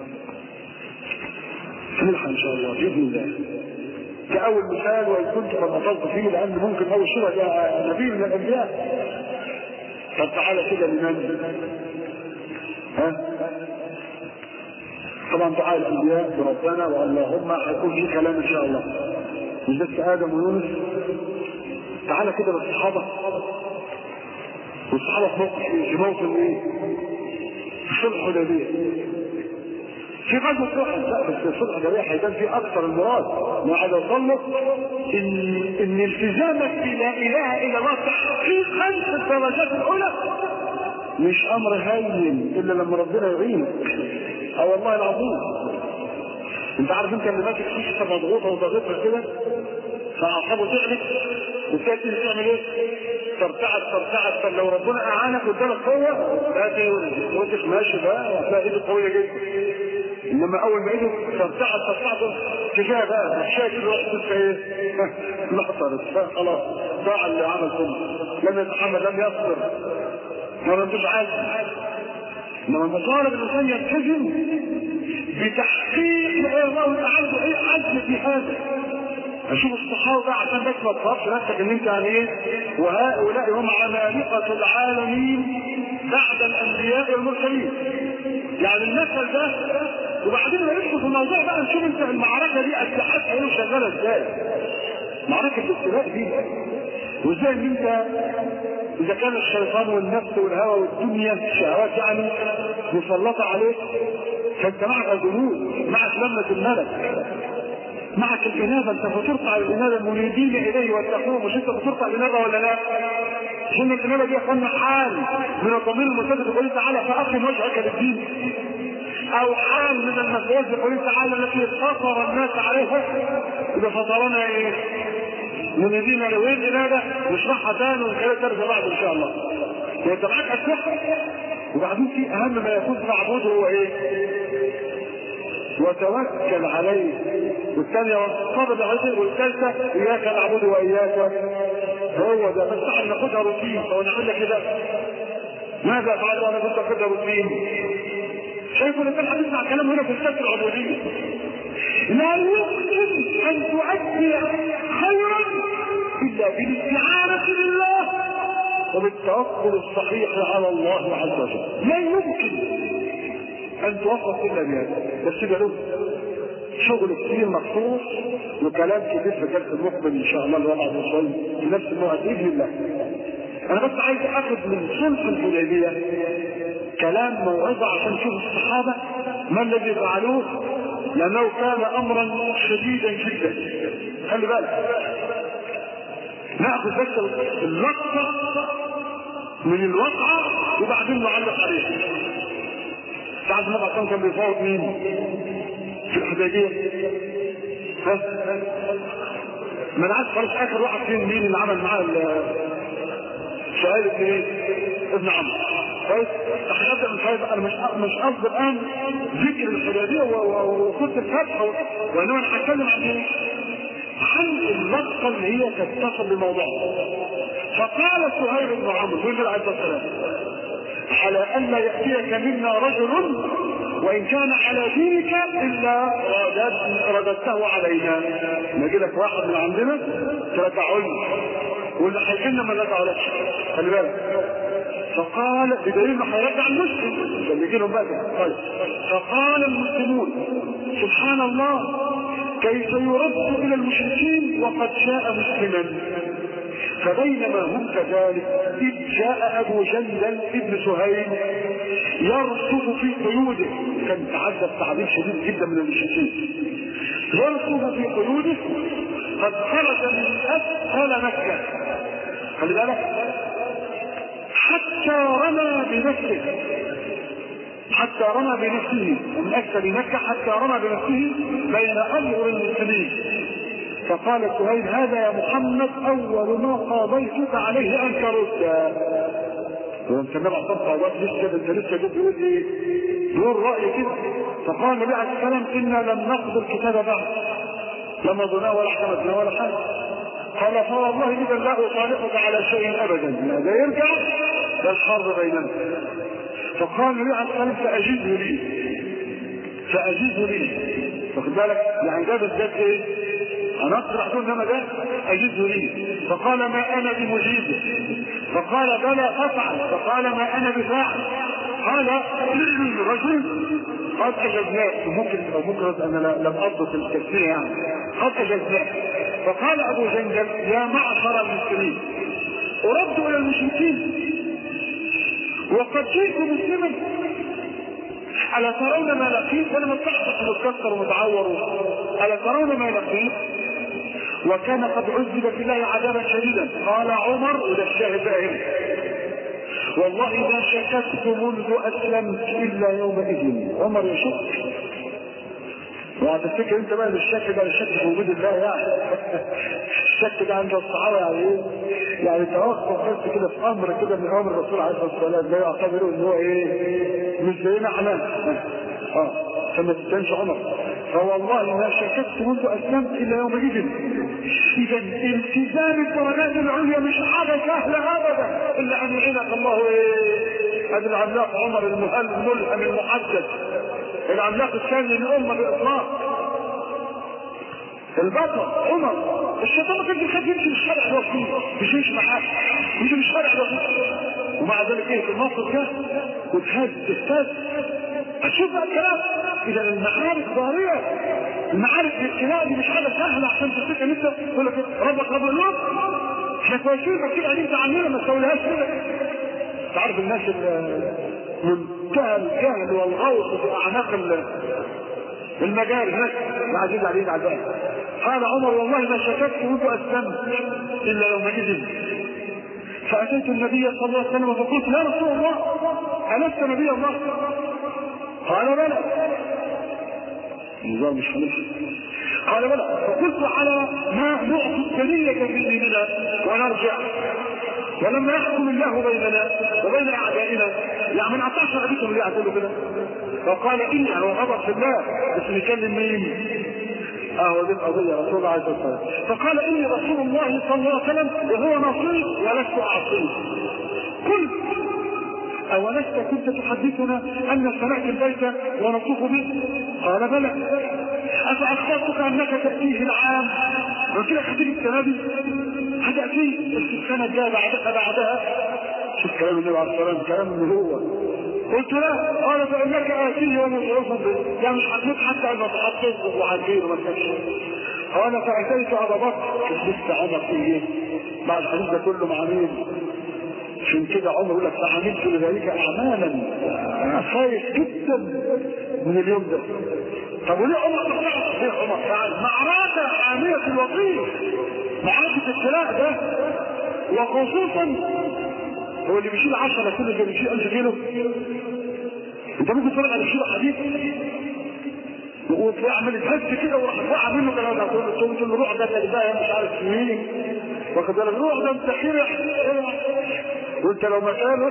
نلحق ان شاء الله باذن الله كاول مثال وان كنت قد اطلت فيه لان ممكن اول شبه ده نبي من الانبياء طب تعالى كده لمن ها طبعا دعاء الانبياء بربنا واللهم هيكون في كلام ان شاء الله مش بس ادم ويونس تعالى كده بالصحابه والصحابه في موقف ايه؟ في موطن ايه؟ في صلح حديبيه في غزوة أحد لا بس الصلح الحديبية هيبان فيه أكثر المراد ما عاد يصلك إن إن التزامك بلا إله إلا الله تحقيقا في الدرجات الأولى مش أمر هين إلا لما ربنا يعينك أو والله العظيم أنت عارف أنت اللي ماسك خشبة مضغوطة وضغطها كده فأعصابه تعلك وتأتي تعمل إيه؟ ترتعد ترتعد فلو ربنا أعانك قدامك قوة تأتي وأنت ماشي بقى وهتلاقي إيده قوية جدا انما اول ما ايده ترتعد ترتعد كفايه بقى مش شايف الوقت انت ايه نحصرت خلاص ضاع اللي عمل كله لم يتحمل لم يصبر ما انتش عايز انما المطالب الانسان يلتزم بتحقيق ايه الله تعالى ايه عزم في هذا اشوف الصحابه عشان بس ما تخافش نفسك ان انت يعني ايه وهؤلاء هم عمالقه العالمين بعد الانبياء والمرسلين يعني المثل ده وبعدين ندخل في الموضوع بقى نشوف انت المعركه دي اسلحتها ايه وشغاله ازاي معركه الابتلاء دي وازاي ان انت اذا كان الشيطان والنفس والهوى والدنيا الشهوات يعني مسلطه عليك فانت معك جنود معك لمه الملك معك الإنابة أنت فترفع الإنابة المنيبين إليه واتقوه مش أنت فترفع الإنابة ولا لا؟ عشان الإنابة دي أخوانا حال من الضمير المسدد يقول تعالى فأقم وجهك للدين أو حال من المفعول يقول تعالى التي فطر الناس عليها إذا فطرنا إيه؟ منيبين لوين الإنابة نشرحها تاني وكده ترجع بعد إن شاء الله. وأنت معاك أسلحة وبعدين في أهم ما يكون معبود هو إيه؟ وتوكل عليه والثانية والصبر عليه والثالثة إياك نعبد وإياك هو ده بس احنا ناخدها روتين أو نعمل لك كده ماذا أفعل وأنا كنت أخدها روتين شايفوا ان كان هتسمع كلام هنا في السبت العبودية لا يمكن أن تؤدي خيرا إلا بالاستعانة بالله وبالتوكل الصحيح على الله عز وجل لا يمكن ان توفق الا بهذا بس ده له شغل كتير مخصوص وكلام كتير في الدرس المقبل ان شاء الله اللي وضع شوي في نفس الموعد باذن الله. انا بس عايز اخذ من صلح الحديبيه كلام موعظه عشان نشوف الصحابه ما الذي فعلوه لانه كان امرا شديدا جدا. خلي بالك. ناخذ بس اللقطه من الواقعه وبعدين نعلق عليها. بعد ما كان كان بيفاوض مين؟ في الحديبيه ها؟ ما انا عارف خلاص اخر واحد فين مين اللي عمل معاه شهاده ايه؟ ابن عمرو كويس؟ تحدث من شهاده انا مش مش قصدي الان ذكر الحديبيه وكنت الفتح وانما انا هتكلم عن ايه؟ عن اللقطه اللي هي تتصل بموضوعها فقال سهيل بن عمرو يقول عليه الصلاه والسلام على أن لا يأتيك منا رجل وإن كان على دينك إلا رددته علينا نجي لك واحد من عندنا ترجعه لنا واللي هيجينا ما نرجعلكش خلي بالك فقال بدليل انه هيرجع المسلم عشان يجي لهم بقى طيب فقال المسلمون سبحان الله كيف يرد الى المشركين وقد شاء مسلما فبينما هم كذلك إذ جاء أبو جندل ابن سهيل يرصد في قيوده كان تعدى تعذيب شديد جدا من المشركين يرصد في قيوده قد خرج من أسفل مكة خلي بالك حتى رمى بنفسه حتى رمى بنفسه من أسفل مكة حتى رمى بنفسه بين أظهر المسلمين فقال سهيل هذا يا محمد اول ما قاضيتك عليه ان ترد وانت نبع طب قاضات لسه انت لسه جيت تقول ايه؟ يقول راي كده فقال النبي عليه السلام انا لم نقض الكتاب بعد لما ظناه ولا حكمتنا ولا حاجه قال فوالله اذا لا اطالقك على شيء ابدا هذا يرجع ده الحرب بيننا فقال النبي عليه السلام فاجزه لي فاجزه لي واخد بالك يعني ده بالذات ايه؟ انا اقدر اقول انما ده اجزه لي فقال ما انا بمجيزه فقال بلى افعل فقال ما انا بفاعل قال الرجل قد اجزناه ممكن او ممكن انا لم اضبط التفسير يعني قد اجزناه فقال ابو جندل يا معشر المسلمين ارد الى المشركين وقد جئت مسلما ألا ترون ما لقيت أنا متحدث متكسر ومتعور ألا ترون ما لقيت وكان قد عذب في الله عذابا شديدا قال عمر وده الشاهد بقى هنا والله ما شككت منذ اسلمت الا يومئذ عمر يشك وهتفتكر انت بقى ان الشك ده الشك في وجود الله يعني الشك ده عند الصحابه يعني ايه؟ يعني توقف بس كده في امر كده من امر الرسول عليه الصلاه والسلام لا يعتبروا ان هو ايه؟ مش زينا احنا اه فما تستنش عمر فوالله ما شككت منذ اسلمت الا يومئذ اذا التزام الدرجات العليا مش حاجه سهله ابدا الا ان يعينك الله ايه؟ هذا العملاق عمر المهل الملهم المحدد العملاق الثاني للامه باطلاق البطل عمر الشيطان ما كانش يخاف يمشي في الشارع الوسيط مش يمشي معاه يمشي في الشارع الوسيط ومع ذلك ايه في الموقف ده وتهز تهتز هتشوف بقى الكلام اذا المعارك ضاريه المعارك الابتلاء دي مش حاجه سهله عشان تفتكر ان انت تقول لك ربك رب النور احنا كويسين بس كده انت عاملين ما تسويهاش كده تعرف الناس منتهى الجهل والغوص في اعناق المجال هناك العزيز علينا على الباب قال عمر والله ما شككت منذ اسلمت الا يومئذ فاتيت النبي صلى الله عليه وسلم فقلت يا رسول الله الست نبي الله قال بلى النظام مش خليفه قال بلى فقلت على ما نعطي الثنية في ديننا ونرجع ولما يحكم الله بيننا وبين اعدائنا يعني من 19 ابيكم اللي يعتبروا كده فقال اني هو غضب في الله بس بيكلم مين؟ اه دي القضيه رسول الله عليه الصلاه والسلام فقال اني رسول الله صلى الله عليه وسلم وهو نصير ولست اعصيه قلت أولست كنت تحدثنا أن سمعت البيت ونطوف به؟ قال بلى أفأخبرتك أنك تأتيه العام؟ قلت لك هتيجي السنة دي؟ هتأتيه السنة الجاية بعدها بعدها؟ شوف كلام النبي عليه الصلاة والسلام كلام من هو قلت لا قال فإنك آتيه ومصروف به يعني مش هتموت حتى أن تحطه وعديه وما تكفش قال فأتيت أبا بكر لسه عمر في إيه؟ بعد الحديث ده كله مع مين؟ عشان كده عمر يقول لك فعملت لذلك اعمالا انا خايف جدا من اليوم ده طب وليه عمر ما طلعش ليه عمر فعل معركه حاميه الوطيس معركه السلاح ده وخصوصا هو اللي بيشيل 10 كيلو اللي بيشيل 1000 كيلو انت ممكن تتفرج على يشيل حديد وتلاقيه عمال يتهز كده وراح وقع منه كلام تقول له تقول له روح ده تلبايه مش عارف مين واخد بالك روح ده انت خير وانت لو مكانك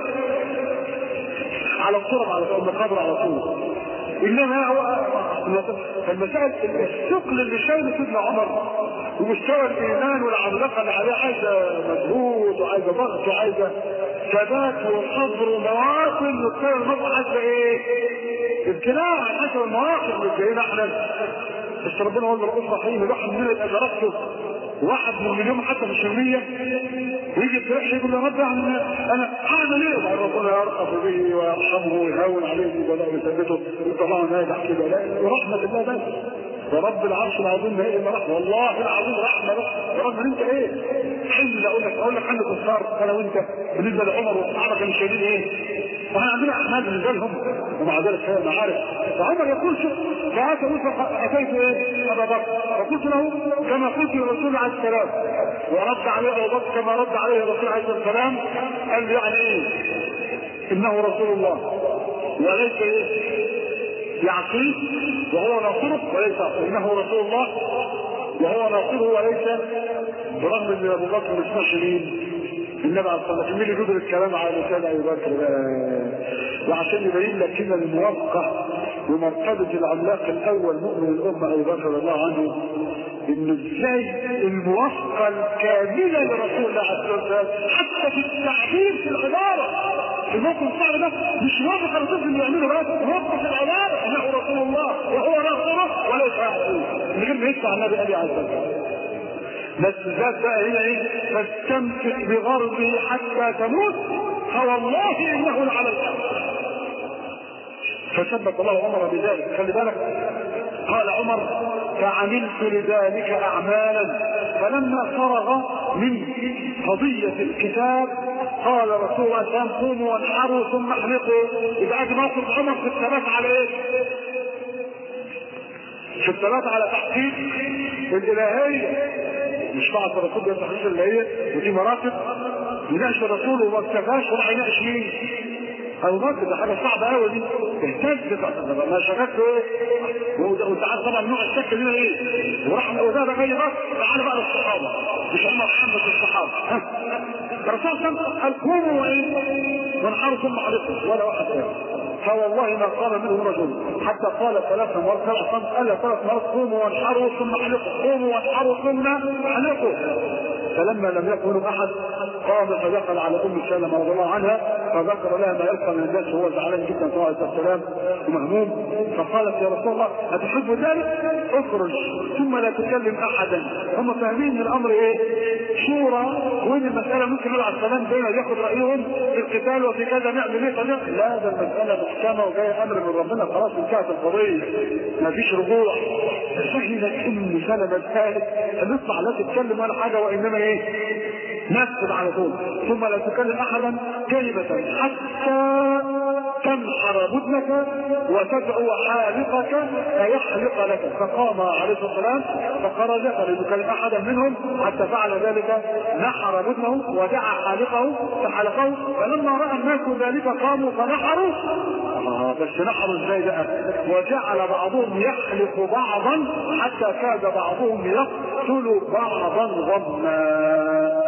على الصورة على طول المقابر على طول انما هو فالمسائل الثقل اللي شايله سيدنا عمر ومستوى الايمان والعملاقه اللي عليه عايزه مجهود وعايزه ضغط وعايزه ثبات وصبر ومواطن وكل المرة عايزه ايه؟ ابتلاء حسب المواقف اللي جايين احنا بس ربنا هو الرؤوف رحيم الواحد مننا يبقى درسته واحد من مليون حتى مش المية ويجي الفرح يقول له رب اعمل انا اعمل ايه؟ وبعد ربنا يرقف به ويرحمه ويهون عليه البلاء ويثبته ويطلعه ناجح كده لا ورحمة الله بس ورب العرش العظيم ما هي الا رحمه والله العظيم رحمه بس ورغم ان انت ايه؟ حل اقول لك اقول لك حل كفار انا وانت بالنسبه لعمر والصحابه كانوا شايلين ايه؟ واحنا عندنا اعمال بالنسبه لهم ومع ذلك هي معارف فعمر يقول شوف فاتى اتيت ايه؟ ابا بكر فقلت له كما قلت للرسول عليه السلام ورد عليه ابو بكر كما رد عليه الرسول عليه السلام قال يعني ايه؟ انه رسول الله وليس ايه؟ يعصيه وهو ناصره وليس انه رسول الله وهو ناصره وليس برغم ان ابو بكر مش ماشي مين النبي عليه الصلاه والسلام مين اللي يدرك الكلام على لسان ابي بكر وعشان يبين لك كده الموافقه ومرتبه العملاق الاول مؤمن الامه ابي بكر رضي الله عنه ان ازاي الموافقه الكامله لرسول الله عليه الصلاه والسلام حتى في التعبير في العباره في الموقف الصعب ده مش موافق الرسول اللي يعمله بس موافق في العباره انه رسول الله وهو ناصره وليس يعصيه من غير ما يدفع النبي عليه الصلاه والسلام بس ذات بقى هنا ايه فاستمسك بغربه حتى تموت فوالله انه لعلى الحق فثبت الله عمر بذلك خلي بالك قال عمر فعملت لذلك اعمالا فلما فرغ من قضية الكتاب قال رسول الله صلى الله عليه وسلم قوموا وانحروا ثم احلقوا يبقى ادي موقف عمر في الثبات على ايه؟ في الثبات على تحقيق الالهيه مش بعض الرسول بيتحقيق الالهيه ودي مراتب يناقش الرسول وما اكتفاش وراح يناقش مين؟ ابو بكر ده حاجه صعبه قوي دي اهتز ما شككت ايه وانت عارف طبعا نوع الشك هنا ايه وراح وزاد غير بس تعالى بقى للصحابه مش هم محمد الصحابه ها الرسول صلى الله عليه وسلم قال قوموا وايه وانحروا ثم حرقوا ولا واحد ثاني فوالله ما قام منهم رجل حتى قال ثلاث مرات سبع صمت قال ثلاث مرات قوموا وانحروا ثم حلقوا قوموا وانحروا ثم حلقوا فلما لم يكن منهم احد قام فدخل على ام سلمه رضي الله عنها فذكر لها ما يلقى من الناس وهو زعلان جدا صلى الله عليه وسلم ومهموم فقالت يا رسول الله اتحب ذلك؟ اخرج ثم لا تكلم احدا هم فاهمين ان الامر ايه؟ شورى وان المساله ممكن نقول على السلام بينا ياخد رايهم في القتال وفي كذا نعمل ايه طب لا ده المساله محكمه وجاي امر من ربنا خلاص انتهت القضيه مفيش رجوع فهمت ام سلمه ذلك نطلع لا تتكلم ولا حاجه وانما ايه؟ نفذ على طول ثم لا تكلم احدا كلمة حتى تنحر بدنك وتدعو حالقك فيحلق لك فقام عليه الصلاه والسلام فخرج فلم يكلم احدا منهم حتى فعل ذلك نحر بدنه ودعا حالقه فحلقه فلما راى الناس ذلك قاموا فنحروا آه بس نحروا ازاي بقى وجعل بعضهم يحلق بعضا حتى كاد بعضهم يقتل بعضا ظنا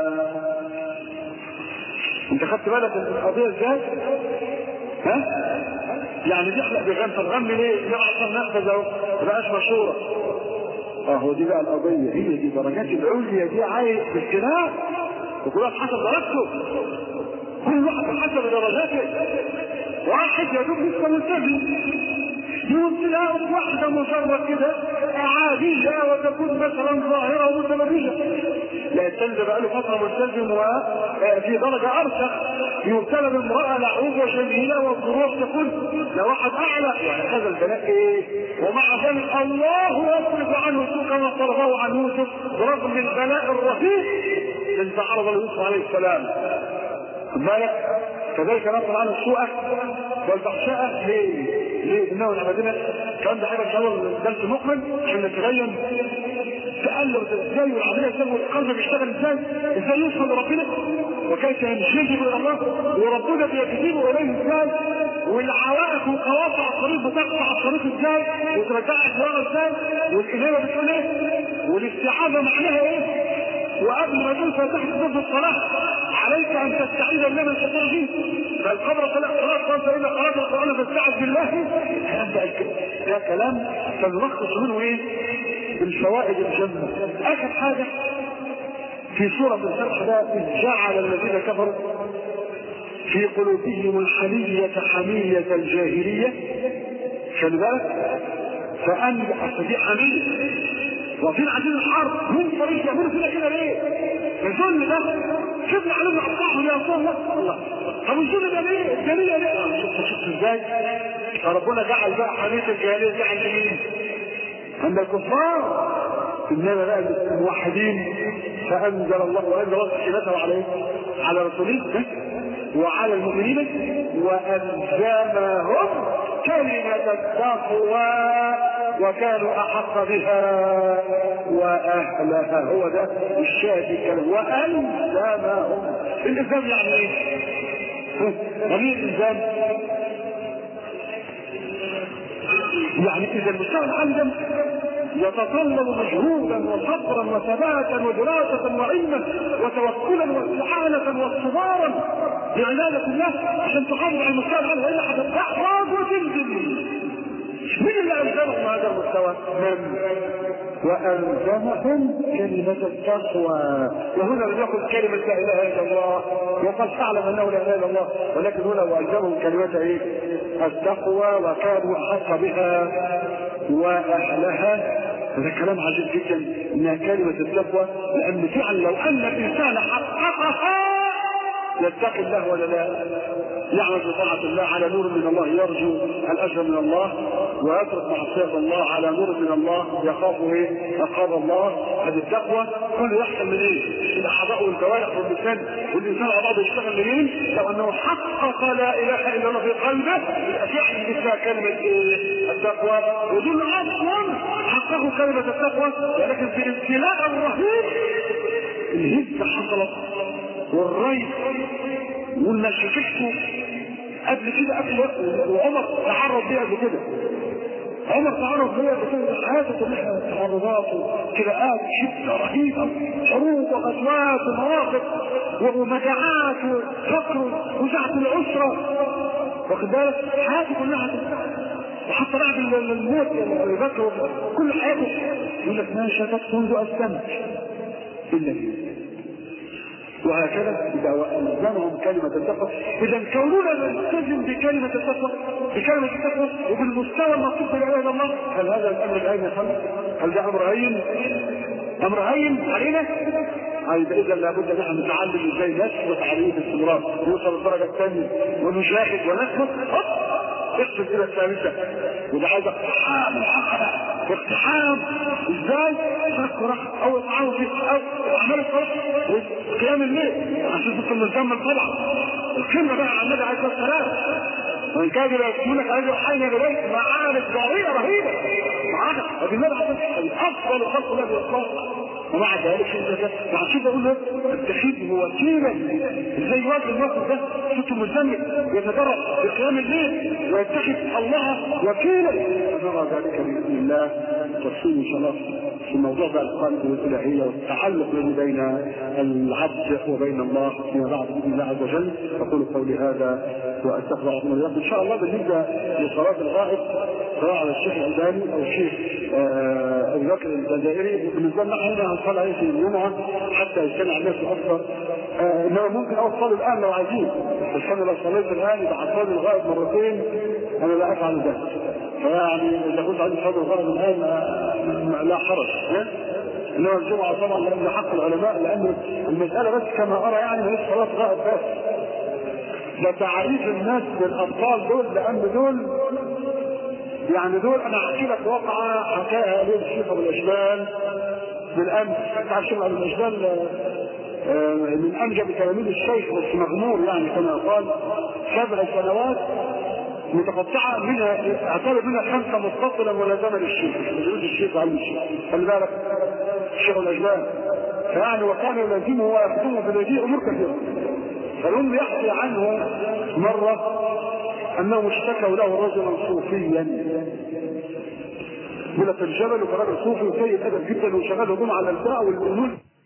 انت خدت بالك من القضيه ازاي؟ ها؟ يعني بيحلق بغم طب غم ليه؟ يبقى اصلا نفذ اهو ما بقاش مشهوره اهو دي بقى القضيه هي دي درجات العليا دي عايز باجتناع وكل واحد حسب درجته كل واحد حسب درجاته واحد يا دوب لسه ملتزم يمكن واحدة مجرد كده عادية وتكون مثلا ظاهرة ومتمرجة لا يستلزم بقى له فترة ملتزم وفي درجة أرسخ يبتلى بامرأة لعوب وجميلة والظروف تكون لواحد أعلى وهكذا البلاء إيه ومع ذلك الله يصرف عنه سوء كما صرفه عن يوسف برغم البلاء الرهيب الذي تعرض ليوسف عليه السلام بالك كذلك نصر عنه السوء والفحشاء ليه؟ ليه؟ انه العبادين كان ده حاجه ان شاء الله درس مكمل عشان نتبين تألم ازاي والعمليه ازاي والقلب بيشتغل ازاي ازاي يوصل لربنا وكيف ينجذب الى الله وربنا بيجذبه اليه ازاي والعوائق وقواطع الطريق بتقطع الطريق ازاي وترجعك ورا ازاي والاجابه بتقول ايه والاستعاذه معناها ايه وقبل ما تنسى تحت ضد الصلاه عليك ان تستعيذ بالله من الشيطان الرجيم بل قبل قراءة قال فإن قرأت القرآن فاستعذ بالله ده كلام سنلخص منه ايه؟ بالفوائد الجنة آخر حاجة في سورة الفتح ده إذ جعل الذين كفروا في قلوبهم الحمية حمية الجاهلية خلي بالك فأن دي حمية وفين عايزين الحرب هم طريق يعملوا فينا كده ليه؟ الظلم ده شوفنا عليهم اقطعهم يا رسول الله الله طب الظلم ده ليه؟ الجاهليه ليه؟ شفت شفت ازاي؟ فربنا جعل بقى حميه الجاهليه دي عند مين؟ عند الكفار انما بقى الموحدين فانزل الله وانزل الله سكينته عليه على رسوله وعلى المؤمنين والزمهم كلمه التقوى وكانوا احق بها واهلها هو ده الشاهد كان والزمهم الالزام يعني ايه؟ يعني ايه الالزام؟ يعني اذا المستوى العالم يتطلب مجهودا وصبرا وثباتا ودراسة وعلما وتوكلا واستعانة واصطبارا لعبادة الله عشان تحافظ على المستوى العالي والا هتتحرج وتنزل مين اللي ألزمهم هذا المستوى؟ من؟ وألزمهم كلمة التقوى وهنا لم يقل كلمة لا إله إلا الله وقد تعلم أنه لا إله إلا الله ولكن هنا وألزمهم كلمة إيه؟ التقوى وكانوا أحق بها وأهلها هذا كلام عجيب جدا انها كلمة التقوى لأن فعلا لو أن الإنسان حققها يتقي الله ولا لا يعمل بطاعة الله على نور من الله يرجو الأجر من الله ويترك معصية الله على نور من الله يخاف ايه؟ عقاب الله هذه التقوى كل يحصل من ايه؟ الاعضاء والجوارح واللسان والانسان على بعضه يشتغل منين؟ لو انه حقق لا اله الا الله في قلبه يبقى فعلا مثل كلمه ايه؟ التقوى ودول اصلا حققوا كلمه التقوى ولكن في الابتلاء الرهيب الهزه حصلت والريب واللي شفته قبل كده قبل وعمر تعرض ليه قبل كده عمر تعرض ليه قبل كده حياته كلها تعرضات وكراءات شده رهيبه حروب وغزوات ومواقف ومجاعات وفقر وزعه الاسره واخد بالك حياته كلها وحتى بعد الموت ابي بكر كل حياته يقول لك ما شافت منذ اسلمت الا هي وهكذا إذا ألزمهم كلمة التقوى إذا كوننا نلتزم بكلمة التقوى بكلمة التقوى وبالمستوى المطلوب لا إله إلا الله هل هذا الأمر الآن يا خلق؟ هل ده أمر هين؟ أمر هين علينا؟ يبقى إذا لابد أن احنا نتعلم إزاي نثبت عليه باستمرار نوصل للدرجة الثانية ونجاهد ونثبت اقصد الى الثالثة وده عايز اقتحام الحق اقتحام ازاي؟ فك رخ او اطعام في او اعمال الصلاة وقيام الليل عشان تكون ملزم طبعا الكلمة بقى عن النبي عليه الصلاة والسلام وان كان لا يكونك عايز يوحينا اليك معارك ضريرة رهيبة معاك ابي النبي عليه الصلاة والسلام افضل خلق الله بالاطلاق ومع ذلك مع كده اقول له اتخذه وكيلا ازاي يواجه الموقف ده صوته مزمت يتدرب بقيام الليل ويتخذ الله وكيلا نرى ذلك باذن الله تفصيل ان شاء الله في موضوع بقى القلب والالهيه والتعلق الذي بين العبد وبين الله فيما بعد باذن الله عز وجل اقول قولي هذا واستغفر الله لكم ان شاء الله بالنسبه لصلاه الغائب سواء على الشيخ الالباني او الشيخ ابو بكر الجزائري بالنسبه لنا احنا هنصلي عليه في الجمعه حتى يجتمع الناس اكثر آه انما ممكن اوصله الان لو عايزين بس انا لو صليت الان يبقى هصلي الغائب مرتين انا لا افعل ذلك فيعني اذا كنت عايز اصلي الغائب الان لا حرج انما الجمعه طبعا لان حق العلماء لان المساله بس كما ارى يعني مش صلاه غائب بس ده تعريف الناس بالابطال دول لان دول يعني دول انا احكي لك واقعه حكاها لي الشيخ ابو الاشبال بالامس بتاع الشيخ ابو الاشبال من انجب تلاميذ الشيخ بس مغمور يعني كما يقال سبع سنوات متقطعة منها اعتبر منها خمسة متصلة ملازمة للشيخ وجود الشيخ وعلم الشيخ خلي بالك الشيخ الأجبان فيعني وكان يلازمه ويخدمه في الذي أمور كثيرة فالأم يحكي عنه مرة انهم اشتكوا له رجلا صوفيا يقول لك الجبل وكان راجل صوفي وسيء الادب جدا وشغال هجوم على الباء والامور